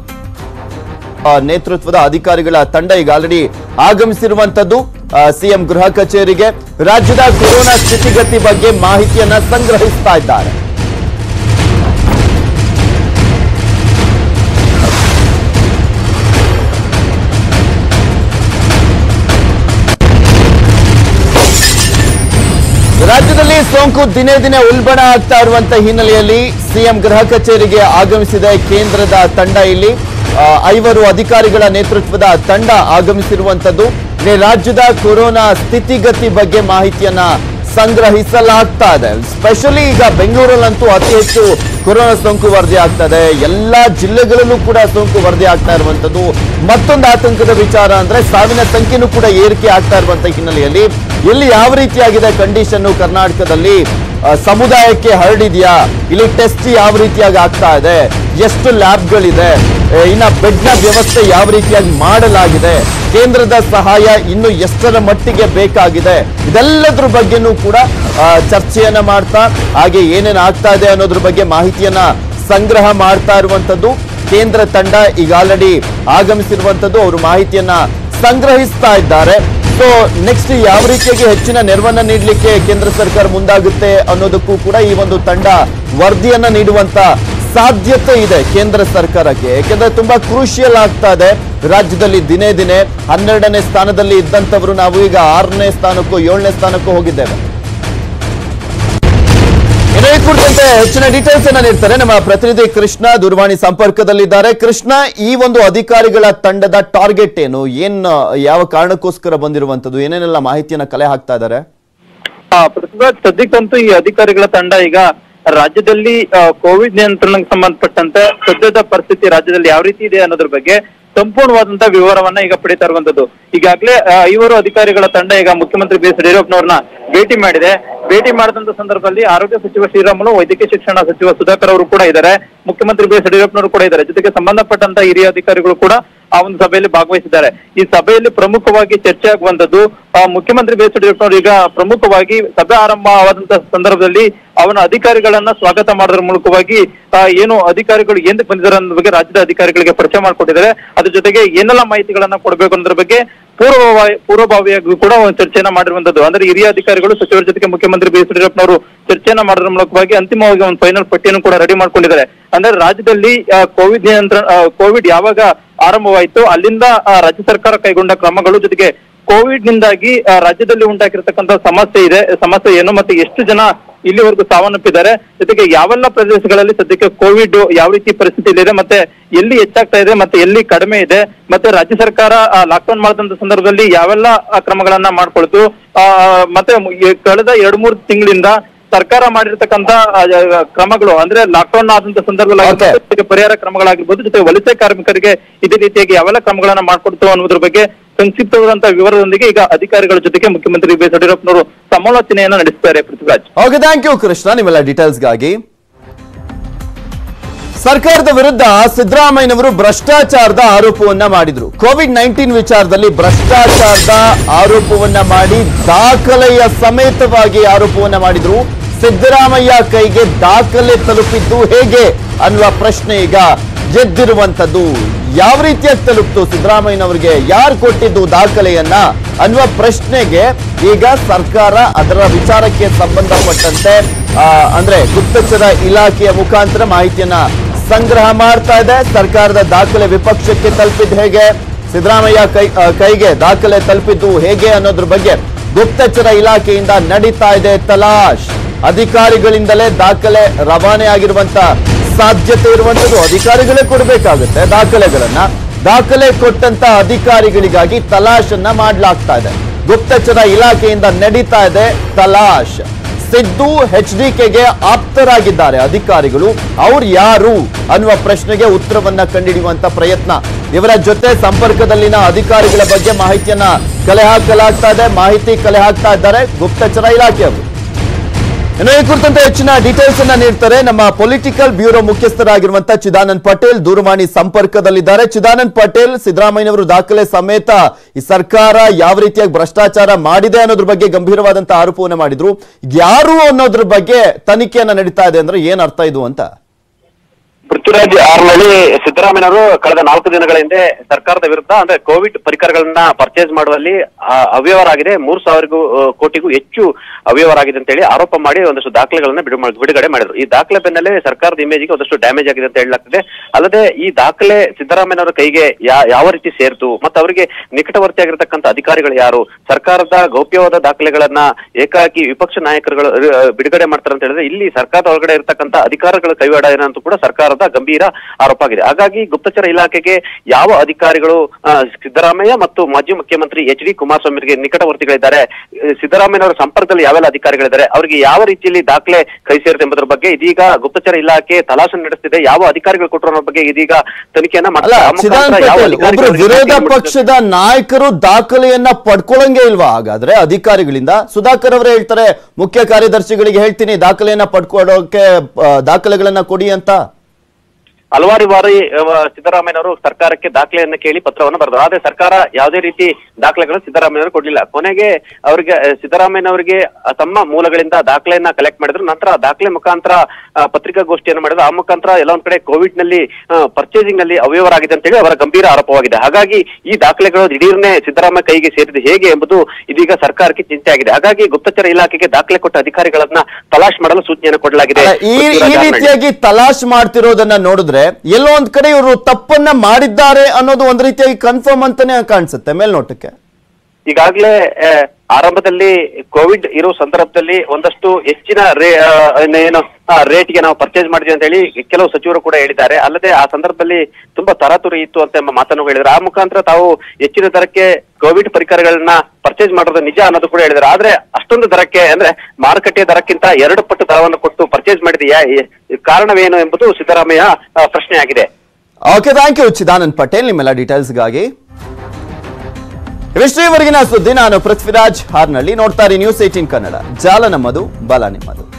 ಆ, ನೇತೃತ್ವದ ಅಧಿಕಾರಿಗಳ ತಂಡ ಈಗ ಆಲ್ರೆಡಿ ಆಗಮಿಸಿರುವಂತದ್ದು ಸಿಎಂ ಗೃಹ ಕಚೇರಿಗೆ ರಾಜ್ಯದ ಕೊರೋನಾ ಸ್ಥಿತಿಗತಿ ಬಗ್ಗೆ ಮಾಹಿತಿಯನ್ನ ಸಂಗ್ರಹಿಸ್ತಾ ಇದ್ದಾರೆ ರಾಜ್ಯದಲ್ಲಿ ಸೋಂಕು ದಿನೇ ದಿನೇ ಉಲ್ಬಣ ಆಗ್ತಾ ಇರುವಂತ ಹಿನ್ನೆಲೆಯಲ್ಲಿ ಸಿಎಂ ಗೃಹ ಕಚೇರಿಗೆ ಆಗಮಿಸಿದೆ ಕೇಂದ್ರದ ತಂಡ ಇಲ್ಲಿ ಆ, ಐವರು ಅಧಿಕಾರಿಗಳ ನೇತೃತ್ವದ ತಂಡ ಆಗಮಿಸಿರುವಂತದ್ದು ಇಲ್ಲಿ ರಾಜ್ಯದ ಕೊರೋನಾ ಸ್ಥಿತಿಗತಿ ಬಗ್ಗೆ ಮಾಹಿತಿಯನ್ನ ಸಂಗ್ರಹಿಸಲಾಗ್ತಾ ಇದೆ ಸ್ಪೆಷಲಿ ಈಗ ಬೆಂಗಳೂರಲ್ಲಂತೂ ಅತಿ ಹೆಚ್ಚು ಕೊರೋನಾ ಸೋಂಕು ವರದಿ ಆಗ್ತಾ ಇದೆ ಎಲ್ಲಾ ಜಿಲ್ಲೆಗಳಲ್ಲೂ ಕೂಡ ಸೋಂಕು ವರದಿ ಆಗ್ತಾ ಇರುವಂತದ್ದು ಮತ್ತೊಂದು ಆತಂಕದ ವಿಚಾರ ಅಂದ್ರೆ ಸಾವಿನ ಸಂಖ್ಯೆನೂ ಕೂಡ ಏರಿಕೆ ಆಗ್ತಾ ಇರುವಂತ ಹಿನ್ನೆಲೆಯಲ್ಲಿ ಇಲ್ಲಿ ಯಾವ ರೀತಿಯಾಗಿದೆ ಕಂಡೀಷನ್ ಕರ್ನಾಟಕದಲ್ಲಿ ಆ, ಸಮುದಾಯಕ್ಕೆ ಹರಡಿದ್ಯಾ ಇಲ್ಲಿ ಟೆಸ್ಟ್ ಯಾವ ರೀತಿಯಾಗಿ ಆಗ್ತಾ ಇದೆ ಎಷ್ಟು ಲ್ಯಾಬ್ಗಳಿದೆ ಆ, ಇನ್ನ ಬೆಡ್ನ ವ್ಯವಸ್ಥೆ ಯಾವ ರೀತಿಯಾಗಿ ಮಾಡಲಾಗಿದೆ ಕೇಂದ್ರದ ಸಹಾಯ ಇನ್ನು ಎಷ್ಟರ ಮಟ್ಟಿಗೆ ಬೇಕಾಗಿದೆ ಇದೆಲ್ಲದ್ರ ಬಗ್ಗೆನೂ ಕೂಡ ಆ, ಚರ್ಚೆಯನ್ನ ಮಾಡ್ತಾ ಹಾಗೆ ಏನೇನು ಆಗ್ತಾ ಇದೆ ಅನ್ನೋದ್ರ ಬಗ್ಗೆ ಮಾಹಿತಿಯನ್ನ ಸಂಗ್ರಹ ಮಾಡ್ತಾ ಇರುವಂತದ್ದು ಕೇಂದ್ರ ತಂಡ ಈಗ ಆಲ್ರೆಡಿ ಆಗಮಿಸಿರುವಂತದ್ದು ಅವರು ಮಾಹಿತಿಯನ್ನ ಸಂಗ್ರಹಿಸ್ತಾ ಇದ್ದಾರೆ ಸೊ ನೆಕ್ಸ್ಟ್ ಯಾವ ರೀತಿಯಾಗಿ ಹೆಚ್ಚಿನ ನೆರವನ್ನ ನೀಡಲಿಕ್ಕೆ ಕೇಂದ್ರ ಸರ್ಕಾರ ಮುಂದಾಗುತ್ತೆ ಅನ್ನೋದಕ್ಕೂ ಕೂಡ ಈ ಒಂದು ತಂಡ ವರದಿಯನ್ನ ನೀಡುವಂತ ಸಾಧ್ಯತೆ ಇದೆ ಕೇಂದ್ರ ಸರ್ಕಾರಕ್ಕೆ ಯಾಕೆಂದ್ರೆ ತುಂಬಾ ಕ್ರೂಷಿಯಲ್ ಆಗ್ತಾ ಇದೆ ರಾಜ್ಯದಲ್ಲಿ ದಿನೇ ದಿನೇ ಹನ್ನೆರಡನೇ ಸ್ಥಾನದಲ್ಲಿ ಇದ್ದಂತವರು ನಾವು ಈಗ ಆರನೇ ಸ್ಥಾನಕ್ಕೂ ಏಳನೇ ಸ್ಥಾನಕ್ಕೂ ಹೋಗಿದ್ದೇವೆ ಇನ್ನು ಈ ಕುರಿತಂತೆ ಹೆಚ್ಚಿನ ಡೀಟೇಲ್ಸ್ ಅನ್ನ ನೀಡ್ತಾರೆ ನಮ್ಮ ಪ್ರತಿನಿಧಿ ಕೃಷ್ಣ ದೂರವಾಣಿ ಸಂಪರ್ಕದಲ್ಲಿದ್ದಾರೆ ಕೃಷ್ಣ ಈ ಒಂದು ಅಧಿಕಾರಿಗಳ ತಂಡದ ಟಾರ್ಗೆಟ್ ಏನು ಏನ್ ಯಾವ ಕಾರಣಕ್ಕೋಸ್ಕರ ಬಂದಿರುವಂತದ್ದು ಏನೇನೆಲ್ಲ ಮಾಹಿತಿಯನ್ನ ಕಲೆ ಹಾಕ್ತಾ ಇದ್ದಾರೆ ಆ, ಪ್ರತಿಭಾ ಸದ್ಯಕ್ಕಂತೂ ಈ ಅಧಿಕಾರಿಗಳ ತಂಡ ಈಗ ರಾಜ್ಯದಲ್ಲಿ ಆ, ಕೋವಿಡ್ ನಿಯಂತ್ರಣಕ್ಕೆ ಸಂಬಂಧಪಟ್ಟಂತೆ ಸದ್ಯದ ಪರಿಸ್ಥಿತಿ ರಾಜ್ಯದಲ್ಲಿ ಯಾವ ರೀತಿ ಇದೆ ಅನ್ನೋದ್ರ ಬಗ್ಗೆ ಸಂಪೂರ್ಣವಾದಂತ ವಿವರವನ್ನ ಈಗ ಪಡಿತಾ ಇರುವಂತದ್ದು ಈಗಾಗಲೇ ಆ, ಐವರು ಅಧಿಕಾರಿಗಳ ತಂಡ ಈಗ ಮುಖ್ಯಮಂತ್ರಿ ಬಿ ಎಸ್ ಯಡಿಯೂರಪ್ಪನವ್ರನ್ನ ಭೇಟಿ ಮಾಡಿದೆ ಭೇಟಿ ಮಾಡಿದಂತ ಸಂದರ್ಭದಲ್ಲಿ ಆರೋಗ್ಯ ಸಚಿವ ಶ್ರೀರಾಮುಲು ವೈದ್ಯಕೀಯ ಶಿಕ್ಷಣ ಸಚಿವ ಸುಧಾಕರ್ ಅವರು ಕೂಡ ಇದ್ದಾರೆ ಮುಖ್ಯಮಂತ್ರಿ ಬಿ ಎಸ್ ಯಡಿಯೂರಪ್ಪನವರು ಕೂಡ ಇದ್ದಾರೆ ಜೊತೆಗೆ ಸಂಬಂಧಪಟ್ಟಂತ ಹಿರಿಯ ಅಧಿಕಾರಿಗಳು ಕೂಡ ಆ ಒಂದು ಸಭೆಯಲ್ಲಿ ಭಾಗವಹಿಸಿದ್ದಾರೆ ಈ ಸಭೆಯಲ್ಲಿ ಪ್ರಮುಖವಾಗಿ ಚರ್ಚೆ ಆಗುವಂತದ್ದು ಆ, ಮುಖ್ಯಮಂತ್ರಿ ಬಿ ಎಸ್ ಯಡಿಯೂರಪ್ಪನವರು ಈಗ ಪ್ರಮುಖವಾಗಿ ಸಭೆ ಆರಂಭವಾದಂತಹ ಸಂದರ್ಭದಲ್ಲಿ ಅವನ ಅಧಿಕಾರಿಗಳನ್ನ ಸ್ವಾಗತ ಮಾಡೋದ್ರ ಮೂಲಕವಾಗಿ ಆ, ಏನು ಅಧಿಕಾರಿಗಳು ಏನ್ ಬಂದಿದ್ದಾರೆ ಅನ್ನೋದ್ರ ಬಗ್ಗೆ ರಾಜ್ಯದ ಅಧಿಕಾರಿಗಳಿಗೆ ಪರಿಚಯ ಮಾಡಿಕೊಟ್ಟಿದ್ದಾರೆ ಅದ್ರ ಜೊತೆಗೆ ಏನೆಲ್ಲ ಮಾಹಿತಿಗಳನ್ನ ಕೊಡಬೇಕು ಅನ್ನೋದ್ರ ಬಗ್ಗೆ ಪೂರ್ವಭಾವಿ ಪೂರ್ವಭಾವಿಯಾಗಿ ಕೂಡ ಒಂದು ಚರ್ಚೆಯನ್ನ ಮಾಡಿರುವಂತದ್ದು ಅಂದ್ರೆ ಹಿರಿಯ ಅಧಿಕಾರಿಗಳು ಸಚಿವರ ಜೊತೆಗೆ ಮುಖ್ಯಮಂತ್ರಿ ಬಿ ಎಸ್ ಯಡಿಯೂರಪ್ಪನವರು ಚರ್ಚೆಯನ್ನ ಮಾಡೋದ್ರ ಮೂಲಕವಾಗಿ ಅಂತಿಮವಾಗಿ ಒಂದು ಫೈನಲ್ ಪಟ್ಟಿಯನ್ನು ಕೂಡ ರೆಡಿ ಮಾಡ್ಕೊಂಡಿದ್ದಾರೆ ಅಂದ್ರೆ ರಾಜ್ಯದಲ್ಲಿ ಆ, ಕೋವಿಡ್ ನಿಯಂತ್ರಣ ಆ, ಕೋವಿಡ್ ಯಾವಾಗ ಆರಂಭವಾಯಿತು ಅಲ್ಲಿಂದ ಆ, ರಾಜ್ಯ ಸರ್ಕಾರ ಕೈಗೊಂಡ ಕ್ರಮಗಳು ಜೊತೆಗೆ ಕೋವಿಡ್ ನಿಂದಾಗಿ ಆ, ರಾಜ್ಯದಲ್ಲಿ ಉಂಟಾಗಿರ್ತಕ್ಕಂಥ ಸಮಸ್ಯೆ ಇದೆ ಸಮಸ್ಯೆ ಏನು ಮತ್ತೆ ಎಷ್ಟು ಜನ ಇಲ್ಲಿವರೆಗೂ ಸಾವನ್ನಪ್ಪಿದ್ದಾರೆ ಜೊತೆಗೆ ಯಾವೆಲ್ಲ ಪ್ರದೇಶಗಳಲ್ಲಿ ಸದ್ಯಕ್ಕೆ ಕೋವಿಡ್ ಯಾವ ರೀತಿ ಪರಿಸ್ಥಿತಿಯಲ್ಲಿದೆ ಮತ್ತೆ ಎಲ್ಲಿ ಹೆಚ್ಚಾಗ್ತಾ ಇದೆ ಮತ್ತೆ ಎಲ್ಲಿ ಕಡಿಮೆ ಇದೆ ಮತ್ತೆ ರಾಜ್ಯ ಸರ್ಕಾರ ಲಾಕ್ಡೌನ್ ಮಾಡಿದಂತ ಸಂದರ್ಭದಲ್ಲಿ ಯಾವೆಲ್ಲ ಆ, ಕ್ರಮಗಳನ್ನ ಮಾಡ್ಕೊಳ್ತು ಆ, ಮತ್ತೆ ಮು- ಈ ಕಳೆದ ಎರಡ್ ಮೂರು ತಿಂಗಳಿಂದ ಸರ್ಕಾರ ಮಾಡಿರ್ತಕ್ಕಂತ ಆ, ಆ, ಕ್ರಮಗಳು ಅಂದ್ರೆ ಲಾಕ್ಡೌನ್ ಆದಂತ ಸಂದರ್ಭದಲ್ಲಿ Okay. ಜೊತೆಗೆ ಪರಿಹಾರ ಕ್ರಮಗಳಾಗಿರ್ಬೋದು ಜೊತೆ ವಲಸೆ ಕಾರ್ಮಿಕರಿಗೆ ಇದೇ ರೀತಿಯಾಗಿ ಯಾವೆಲ್ಲ ಕ್ರಮಗಳನ್ನ ಮಾಡ್ಕೊಡ್ತು ಅನ್ನೋದ್ರ ಬಗ್ಗೆ ಸಂಕ್ಷಿಪ್ತವಾದಂತಹ ವಿವರದೊಂದಿಗೆ ಈಗ ಅಧಿಕಾರಿಗಳ ಜೊತೆಗೆ ಮುಖ್ಯಮಂತ್ರಿ ಬಿ ಎಸ್ ಯಡಿಯೂರಪ್ಪನವರು ಸಮಾಲೋಚನೆಯನ್ನ ನಡೆಸಿದ್ದಾರೆ Prithviraj okay thank you Krishna ನಿಮ್ಮೆಲ್ಲ ಡೀಟೇಲ್ಸ್ಗಾಗಿ ಸರ್ಕಾರದ ವಿರುದ್ಧ ಸಿದ್ದರಾಮಯ್ಯನವರು ಭ್ರಷ್ಟಾಚಾರದ ಆರೋಪವನ್ನ ಮಾಡಿದ್ರು ಕೋವಿಡ್ ನೈನ್ಟೀನ್ ವಿಚಾರದಲ್ಲಿ ಭ್ರಷ್ಟಾಚಾರದ ಆರೋಪವನ್ನ ಮಾಡಿ ದಾಖಲೆಯ ಸಮೇತವಾಗಿ ಆರೋಪವನ್ನ ಮಾಡಿದ್ರು ಸಿದ್ದರಾಮಯ್ಯ ಕೈಗೆ ದಾಖಲೆ ತಲುಪಿದ್ದು ಹೇಗೆ ಅನ್ನುವ ಪ್ರಶ್ನೆ ಈಗ ಎದ್ದಿರುವಂತದ್ದು ಯಾವ ರೀತಿಯಾಗಿ ತಲುಪ್ತು ಸಿದ್ದರಾಮಯ್ಯನವರಿಗೆ ಯಾರು ಕೊಟ್ಟಿದ್ದು ದಾಖಲೆಯನ್ನ ಅನ್ನುವ ಪ್ರಶ್ನೆಗೆ ಈಗ ಸರ್ಕಾರ ಅದರ ವಿಚಾರಕ್ಕೆ ಸಂಬಂಧಪಟ್ಟಂತೆ ಆ, ಅಂದ್ರೆ ಗುಪ್ತಚರ ಇಲಾಖೆಯ ಮುಖಾಂತರ ಮಾಹಿತಿಯನ್ನ ಸಂಗ್ರಹ ಮಾಡ್ತಾ ಇದೆ ಸರ್ಕಾರದ ದಾಖಲೆ ವಿಪಕ್ಷಕ್ಕೆ ತಲುಪಿದ್ದು ಹೇಗೆ ಸಿದ್ದರಾಮಯ್ಯ ಕೈ ಆ, ಕೈಗೆ ದಾಖಲೆ ತಲುಪಿದ್ದು ಹೇಗೆ ಅನ್ನೋದ್ರ ಬಗ್ಗೆ ಗುಪ್ತಚರ ಇಲಾಖೆಯಿಂದ ನಡೀತಾ ಇದೆ ತಲಾಶ್ ಅಧಿಕಾರಿಗಳಿಂದಲೇ ದಾಖಲೆ ರವಾನೆ ಆಗಿರುವಂತ ಸಾಧ್ಯತೆ ಇರುವಂತದ್ದು ಅಧಿಕಾರಿಗಳೇ ಕೊಡಬೇಕಾಗುತ್ತೆ ದಾಖಲೆಗಳನ್ನ ದಾಖಲೆ ಕೊಟ್ಟಂತ ಅಧಿಕಾರಿಗಳಿಗಾಗಿ ತಲಾಶನ್ನ ಮಾಡಲಾಗ್ತಾ ಇದೆ ಗುಪ್ತಚರ ಇಲಾಖೆಯಿಂದ ನಡೀತಾ ಇದೆ ತಲಾಶ್ ಸಿದ್ದು ಎಚ್ ಡಿ ಕೆಗೆ ಆಪ್ತರಾಗಿದ್ದಾರೆ ಅಧಿಕಾರಿಗಳು ಅವ್ರು ಯಾರು ಅನ್ನುವ ಪ್ರಶ್ನೆಗೆ ಉತ್ತರವನ್ನ ಕಂಡುಹಿಡಿಯುವಂತ ಪ್ರಯತ್ನ ಇವರ ಜೊತೆ ಸಂಪರ್ಕದಲ್ಲಿನ ಅಧಿಕಾರಿಗಳ ಬಗ್ಗೆ ಮಾಹಿತಿಯನ್ನ ಕಲೆ ಹಾಕಲಾಗ್ತಾ ಇದೆ ಮಾಹಿತಿ ಕಲೆ ಹಾಕ್ತಾ ಇದ್ದಾರೆ ಗುಪ್ತಚರ ಇಲಾಖೆಯವರು ಇನ್ನು ಈ ಕುರಿತಂತೆ ಹೆಚ್ಚಿನ ಡೀಟೇಲ್ಸ್ ಅನ್ನ ನೀಡ್ತಾರೆ ನಮ್ಮ ಪೊಲಿಟಿಕಲ್ ಬ್ಯೂರೋ ಮುಖ್ಯಸ್ಥರಾಗಿರುವಂತಹ ಚಿದಾನಂದ್ ಪಟೇಲ್ ದೂರವಾಣಿ ಸಂಪರ್ಕದಲ್ಲಿದ್ದಾರೆ ಚಿದಾನಂದ್ ಪಟೇಲ್ ಸಿದ್ದರಾಮಯ್ಯನವರು ದಾಖಲೆ ಸಮೇತ ಈ ಸರ್ಕಾರ ಯಾವ ರೀತಿಯಾಗಿ ಭ್ರಷ್ಟಾಚಾರ ಮಾಡಿದೆ ಅನ್ನೋದ್ರ ಬಗ್ಗೆ ಗಂಭೀರವಾದಂತಹ ಆರೋಪವನ್ನ ಮಾಡಿದ್ರು ಯಾರು ಅನ್ನೋದ್ರ ಬಗ್ಗೆ ತನಿಖೆಯನ್ನ ನಡೀತಾ ಇದೆ ಅಂದ್ರೆ ಏನ್ ಅರ್ಥ ಇದು ಅಂತ ಪೃಥ್ವಿರಾಜ್ ಆರ್ನಳ್ಳಿ ಸಿದ್ದರಾಮಯ್ಯನವರು ಕಳೆದ ನಾಲ್ಕು ದಿನಗಳ ಹಿಂದೆ ಸರ್ಕಾರದ ವಿರುದ್ಧ ಅಂದ್ರೆ ಕೋವಿಡ್ ಪರಿಕರಗಳನ್ನ ಪರ್ಚೇಸ್ ಮಾಡುವಲ್ಲಿ ಆ, ಅವ್ಯವಹಾರ ಆಗಿದೆ ಮೂರ್ ಸಾವಿರಗೂ ಆ, ಕೋಟಿಗೂ ಹೆಚ್ಚು ಅವ್ಯವಹಾರ ಆಗಿದೆ ಅಂತ ಹೇಳಿ ಆರೋಪ ಮಾಡಿ ಒಂದಷ್ಟು ದಾಖಲೆಗಳನ್ನ ಬಿಡು ಮಾಡ್- ಬಿಡುಗಡೆ ಮಾಡಿದ್ರು ಈ ದಾಖಲೆ ಬೆನ್ನಲ್ಲೇ ಸರ್ಕಾರದ ಇಮೇಜ್ಗೆ ಒಂದಷ್ಟು ಡ್ಯಾಮೇಜ್ ಆಗಿದೆ ಅಂತ ಹೇಳಲಾಗ್ತದೆ ಅಲ್ಲದೆ ಈ ದಾಖಲೆ ಸಿದ್ದರಾಮಯ್ಯನವರ ಕೈಗೆ ಯಾ- ಯಾವ ರೀತಿ ಸೇರ್ತು ಮತ್ತು ಅವರಿಗೆ ನಿಕಟವರ್ತಿ ಆಗಿರತಕ್ಕಂತ ಅಧಿಕಾರಿಗಳು ಯಾರು ಸರ್ಕಾರದ ಗೌಪ್ಯವಾದ ದಾಖಲೆಗಳನ್ನ ಏಕಾಏಕಿ ವಿಪಕ್ಷ ನಾಯಕರುಗಳು ಆ, ಬಿಡುಗಡೆ ಮಾಡ್ತಾರೆ ಅಂತ ಹೇಳಿದ್ರೆ ಇಲ್ಲಿ ಸರ್ಕಾರದ ಒಳಗಡೆ ಇರತಕ್ಕಂತ ಅಧಿಕಾರಗಳ ಕೈವಾಡ ಏನಂತೂ ಕೂಡ ಸರ್ಕಾರದ ಗಂಭೀರ ಆರೋಪ ಆಗಿದೆ ಹಾಗಾಗಿ ಗುಪ್ತಚರ ಇಲಾಖೆಗೆ ಯಾವ ಅಧಿಕಾರಿಗಳು ಆ, ಸಿದ್ದರಾಮಯ್ಯ ಮತ್ತು ಮಾಜಿ ಮುಖ್ಯಮಂತ್ರಿ ಎಚ್ ಡಿ ಕುಮಾರಸ್ವಾಮಿಗೆ ನಿಕಟವರ್ತಿಗಳಿದ್ದಾರೆ ಆ, ಸಿದ್ದರಾಮಯ್ಯನವರ ಸಂಪರ್ಕದಲ್ಲಿ ಯಾವೆಲ್ಲ ಅಧಿಕಾರಿಗಳಿದ್ದಾರೆ ಅವರಿಗೆ ಯಾವ ರೀತಿಯಲ್ಲಿ ದಾಖಲೆ ಕೈ ಸೇರಿದೆ ಎಂಬುದರ ಬಗ್ಗೆ ಇದೀಗ ಗುಪ್ತಚರ ಇಲಾಖೆ ತಲಾಶೆ ನಡೆಸ್ತಿದೆ ಯಾವ ಅಧಿಕಾರಿಗಳು ಕೊಟ್ಟರು ಅನ್ನೋ ಬಗ್ಗೆ ಇದೀಗ ತನಿಖೆಯನ್ನ ಅಲ್ಲ ಮಾಡ್ತಾರೆ. ಆ ಮುಖಾಂತರ ಚಿದಾನಂದ್ ಯಾವ ಪಟೇಲ್ ಒಬ್ರು ಅಧಿಕಾರಿಗಳಿಗೆ ವಿರೋಧ ಮಾಹಿತಿ ಕೊಡ್ತಾರೆ? ಪಕ್ಷದ ನಾಯಕರು ದಾಖಲೆಯನ್ನ ಪಡ್ಕೊಳ್ಳಂಗೆ ಇಲ್ವಾ ಹಾಗಾದ್ರೆ ಅಧಿಕಾರಿಗಳಿಂದ ಸುಧಾಕರ್ ಅವರೇ ಹೇಳ್ತಾರೆ ಮುಖ್ಯ ಕಾರ್ಯದರ್ಶಿಗಳಿಗೆ ಹೇಳ್ತೀನಿ ದಾಖಲೆಯನ್ನ ಪಡ್ಕೊಡೋಕೆ ಆ, ದಾಖಲೆಗಳನ್ನ ಕೊಡಿ ಅಂತ ಹಲವಾರು ಬಾರಿ ಅಹ್, ಸಿದ್ದರಾಮಯ್ಯನವರು ಸರ್ಕಾರಕ್ಕೆ ದಾಖಲೆಯನ್ನ ಕೇಳಿ ಪತ್ರವನ್ನು ಬರೆದರು ಆದ್ರೆ ಸರ್ಕಾರ ಯಾವುದೇ ರೀತಿ ದಾಖಲೆಗಳನ್ನು ಸಿದ್ದರಾಮಯ್ಯನವರು ಕೊಡ್ಲಿಲ್ಲ ಕೊನೆಗೆ ಅವರಿಗೆ ಅಹ್, ಸಿದ್ದರಾಮಯ್ಯನವರಿಗೆ ಅಹ್, ತಮ್ಮ ಮೂಲಗಳಿಂದ ದಾಖಲೆಯನ್ನ ಕಲೆಕ್ಟ್ ಮಾಡಿದ್ರು ನಂತರ ಆ ದಾಖಲೆ ಮುಖಾಂತರ ಅಹ್, ಪತ್ರಿಕಾಗೋಷ್ಠಿಯನ್ನು ಮಾಡಿದ್ರು ಆ ಮುಖಾಂತರ ಎಲ್ಲ ಒಂದ್ ಕಡೆ ಕೋವಿಡ್ ನಲ್ಲಿ ಪರ್ಚೇಸಿಂಗ್ ನಲ್ಲಿ ಅವ್ಯವಹಾರ ಆಗಿದೆ ಅಂತ ಹೇಳಿ ಅವರ ಗಂಭೀರ ಆರೋಪವಾಗಿದೆ ಹಾಗಾಗಿ ಈ ದಾಖಲೆಗಳು ದಿಢೀರ್ನೆ ಸಿದ್ದರಾಮಯ್ಯ ಕೈಗೆ ಸೇರಿದೆ ಹೇಗೆ ಎಂಬುದು ಇದೀಗ ಸರ್ಕಾರಕ್ಕೆ ಚಿಂತೆ ಆಗಿದೆ ಹಾಗಾಗಿ ಗುಪ್ತಚರ ಇಲಾಖೆಗೆ ದಾಖಲೆ ಕೊಟ್ಟ ಅಧಿಕಾರಿಗಳನ್ನ ತಲಾಶ್ ಮಾಡಲು ಸೂಚನೆಯನ್ನು ಕೊಡಲಾಗಿದೆ ಅಲ್ಲ, ಈ ಈ ಪೃಥ್ವಿರಾಜ್ ಹಾರ್ನಳ್ಳಿ. ರೀತಿಯಾಗಿ ತಲಾಶ್ ಮಾಡ್ತಿರೋದನ್ನ ನೋಡಿದ್ರೆ ಎಲ್ಲೋ ಒಂದ್ ಕಡೆ ಇವರು ತಪ್ಪನ್ನ ಮಾಡಿದ್ದಾರೆ ಅನ್ನೋದು ಒಂದ್ ರೀತಿಯಾಗಿ ಕನ್ಫರ್ಮ್ ಅಂತಾನೆ ಕಾಣಿಸುತ್ತೆ ಮೇಲ್ನೋಟಕ್ಕೆ ಈಗಾಗಲೇ ಆ, ಆರಂಭದಲ್ಲಿ ಕೋವಿಡ್ ಇರೋ ಸಂದರ್ಭದಲ್ಲಿ ಒಂದಷ್ಟು ಹೆಚ್ಚಿನ ರೇ ಆ, ಇನ್ನು ಏನು ರೇಟ್ಗೆ ನಾವು ಪರ್ಚೇಸ್ ಮಾಡಿದ್ವಿ ಅಂತ ಹೇಳಿ ಕೆಲವು ಸಚಿವರು ಕೂಡ ಹೇಳಿದ್ದಾರೆ ಅಲ್ಲದೆ ಆ ಸಂದರ್ಭದಲ್ಲಿ ತುಂಬಾ ತರಾತುರಿ ಇತ್ತು ಅಂತ ಎಂಬ ಮಾತನ್ನು ಹೇಳಿದ್ದಾರೆ ಆ ಮುಖಾಂತರ ತಾವು ಹೆಚ್ಚಿನ ದರಕ್ಕೆ ಕೋವಿಡ್ ಪರಿಕರಗಳನ್ನ ಪರ್ಚೇಸ್ ಮಾಡೋದು ನಿಜ ಅನ್ನೋದು ಕೂಡ ಹೇಳಿದ್ದಾರೆ ಆದ್ರೆ ಅಷ್ಟೊಂದು ದರಕ್ಕೆ ಅಂದ್ರೆ ಮಾರುಕಟ್ಟೆ ದರಕ್ಕಿಂತ ಎರಡು ಪಟ್ಟು ದರವನ್ನು ಕೊಟ್ಟು ಪರ್ಚೇಸ್ ಮಾಡಿದ ಯಾ- ಈ ಕಾರಣವೇನು ಎಂಬುದು ಸಿದ್ದರಾಮಯ್ಯ ಆ, ಪ್ರಶ್ನೆ ಆಗಿದೆ okay thank you Chidanand Patel ನಿಮ್ಮೆಲ್ಲ ಡೀಟೇಲ್ಸ್ಗಾಗಿ ಇವಿಷ್ಟೀವರೆಗಿನ ಸುದ್ದಿ ನಾನು ಪೃಥ್ವಿರಾಜ್ ಹಾರ್ನಳ್ಳಿ ನೋಡ್ತಾರೆ ನ್ಯೂಸ್ ಏಟೀನ್ ಕನ್ನಡ ಜಾಲ ನಮ್ಮದು ಬಲ ನಿಮ್ಮದು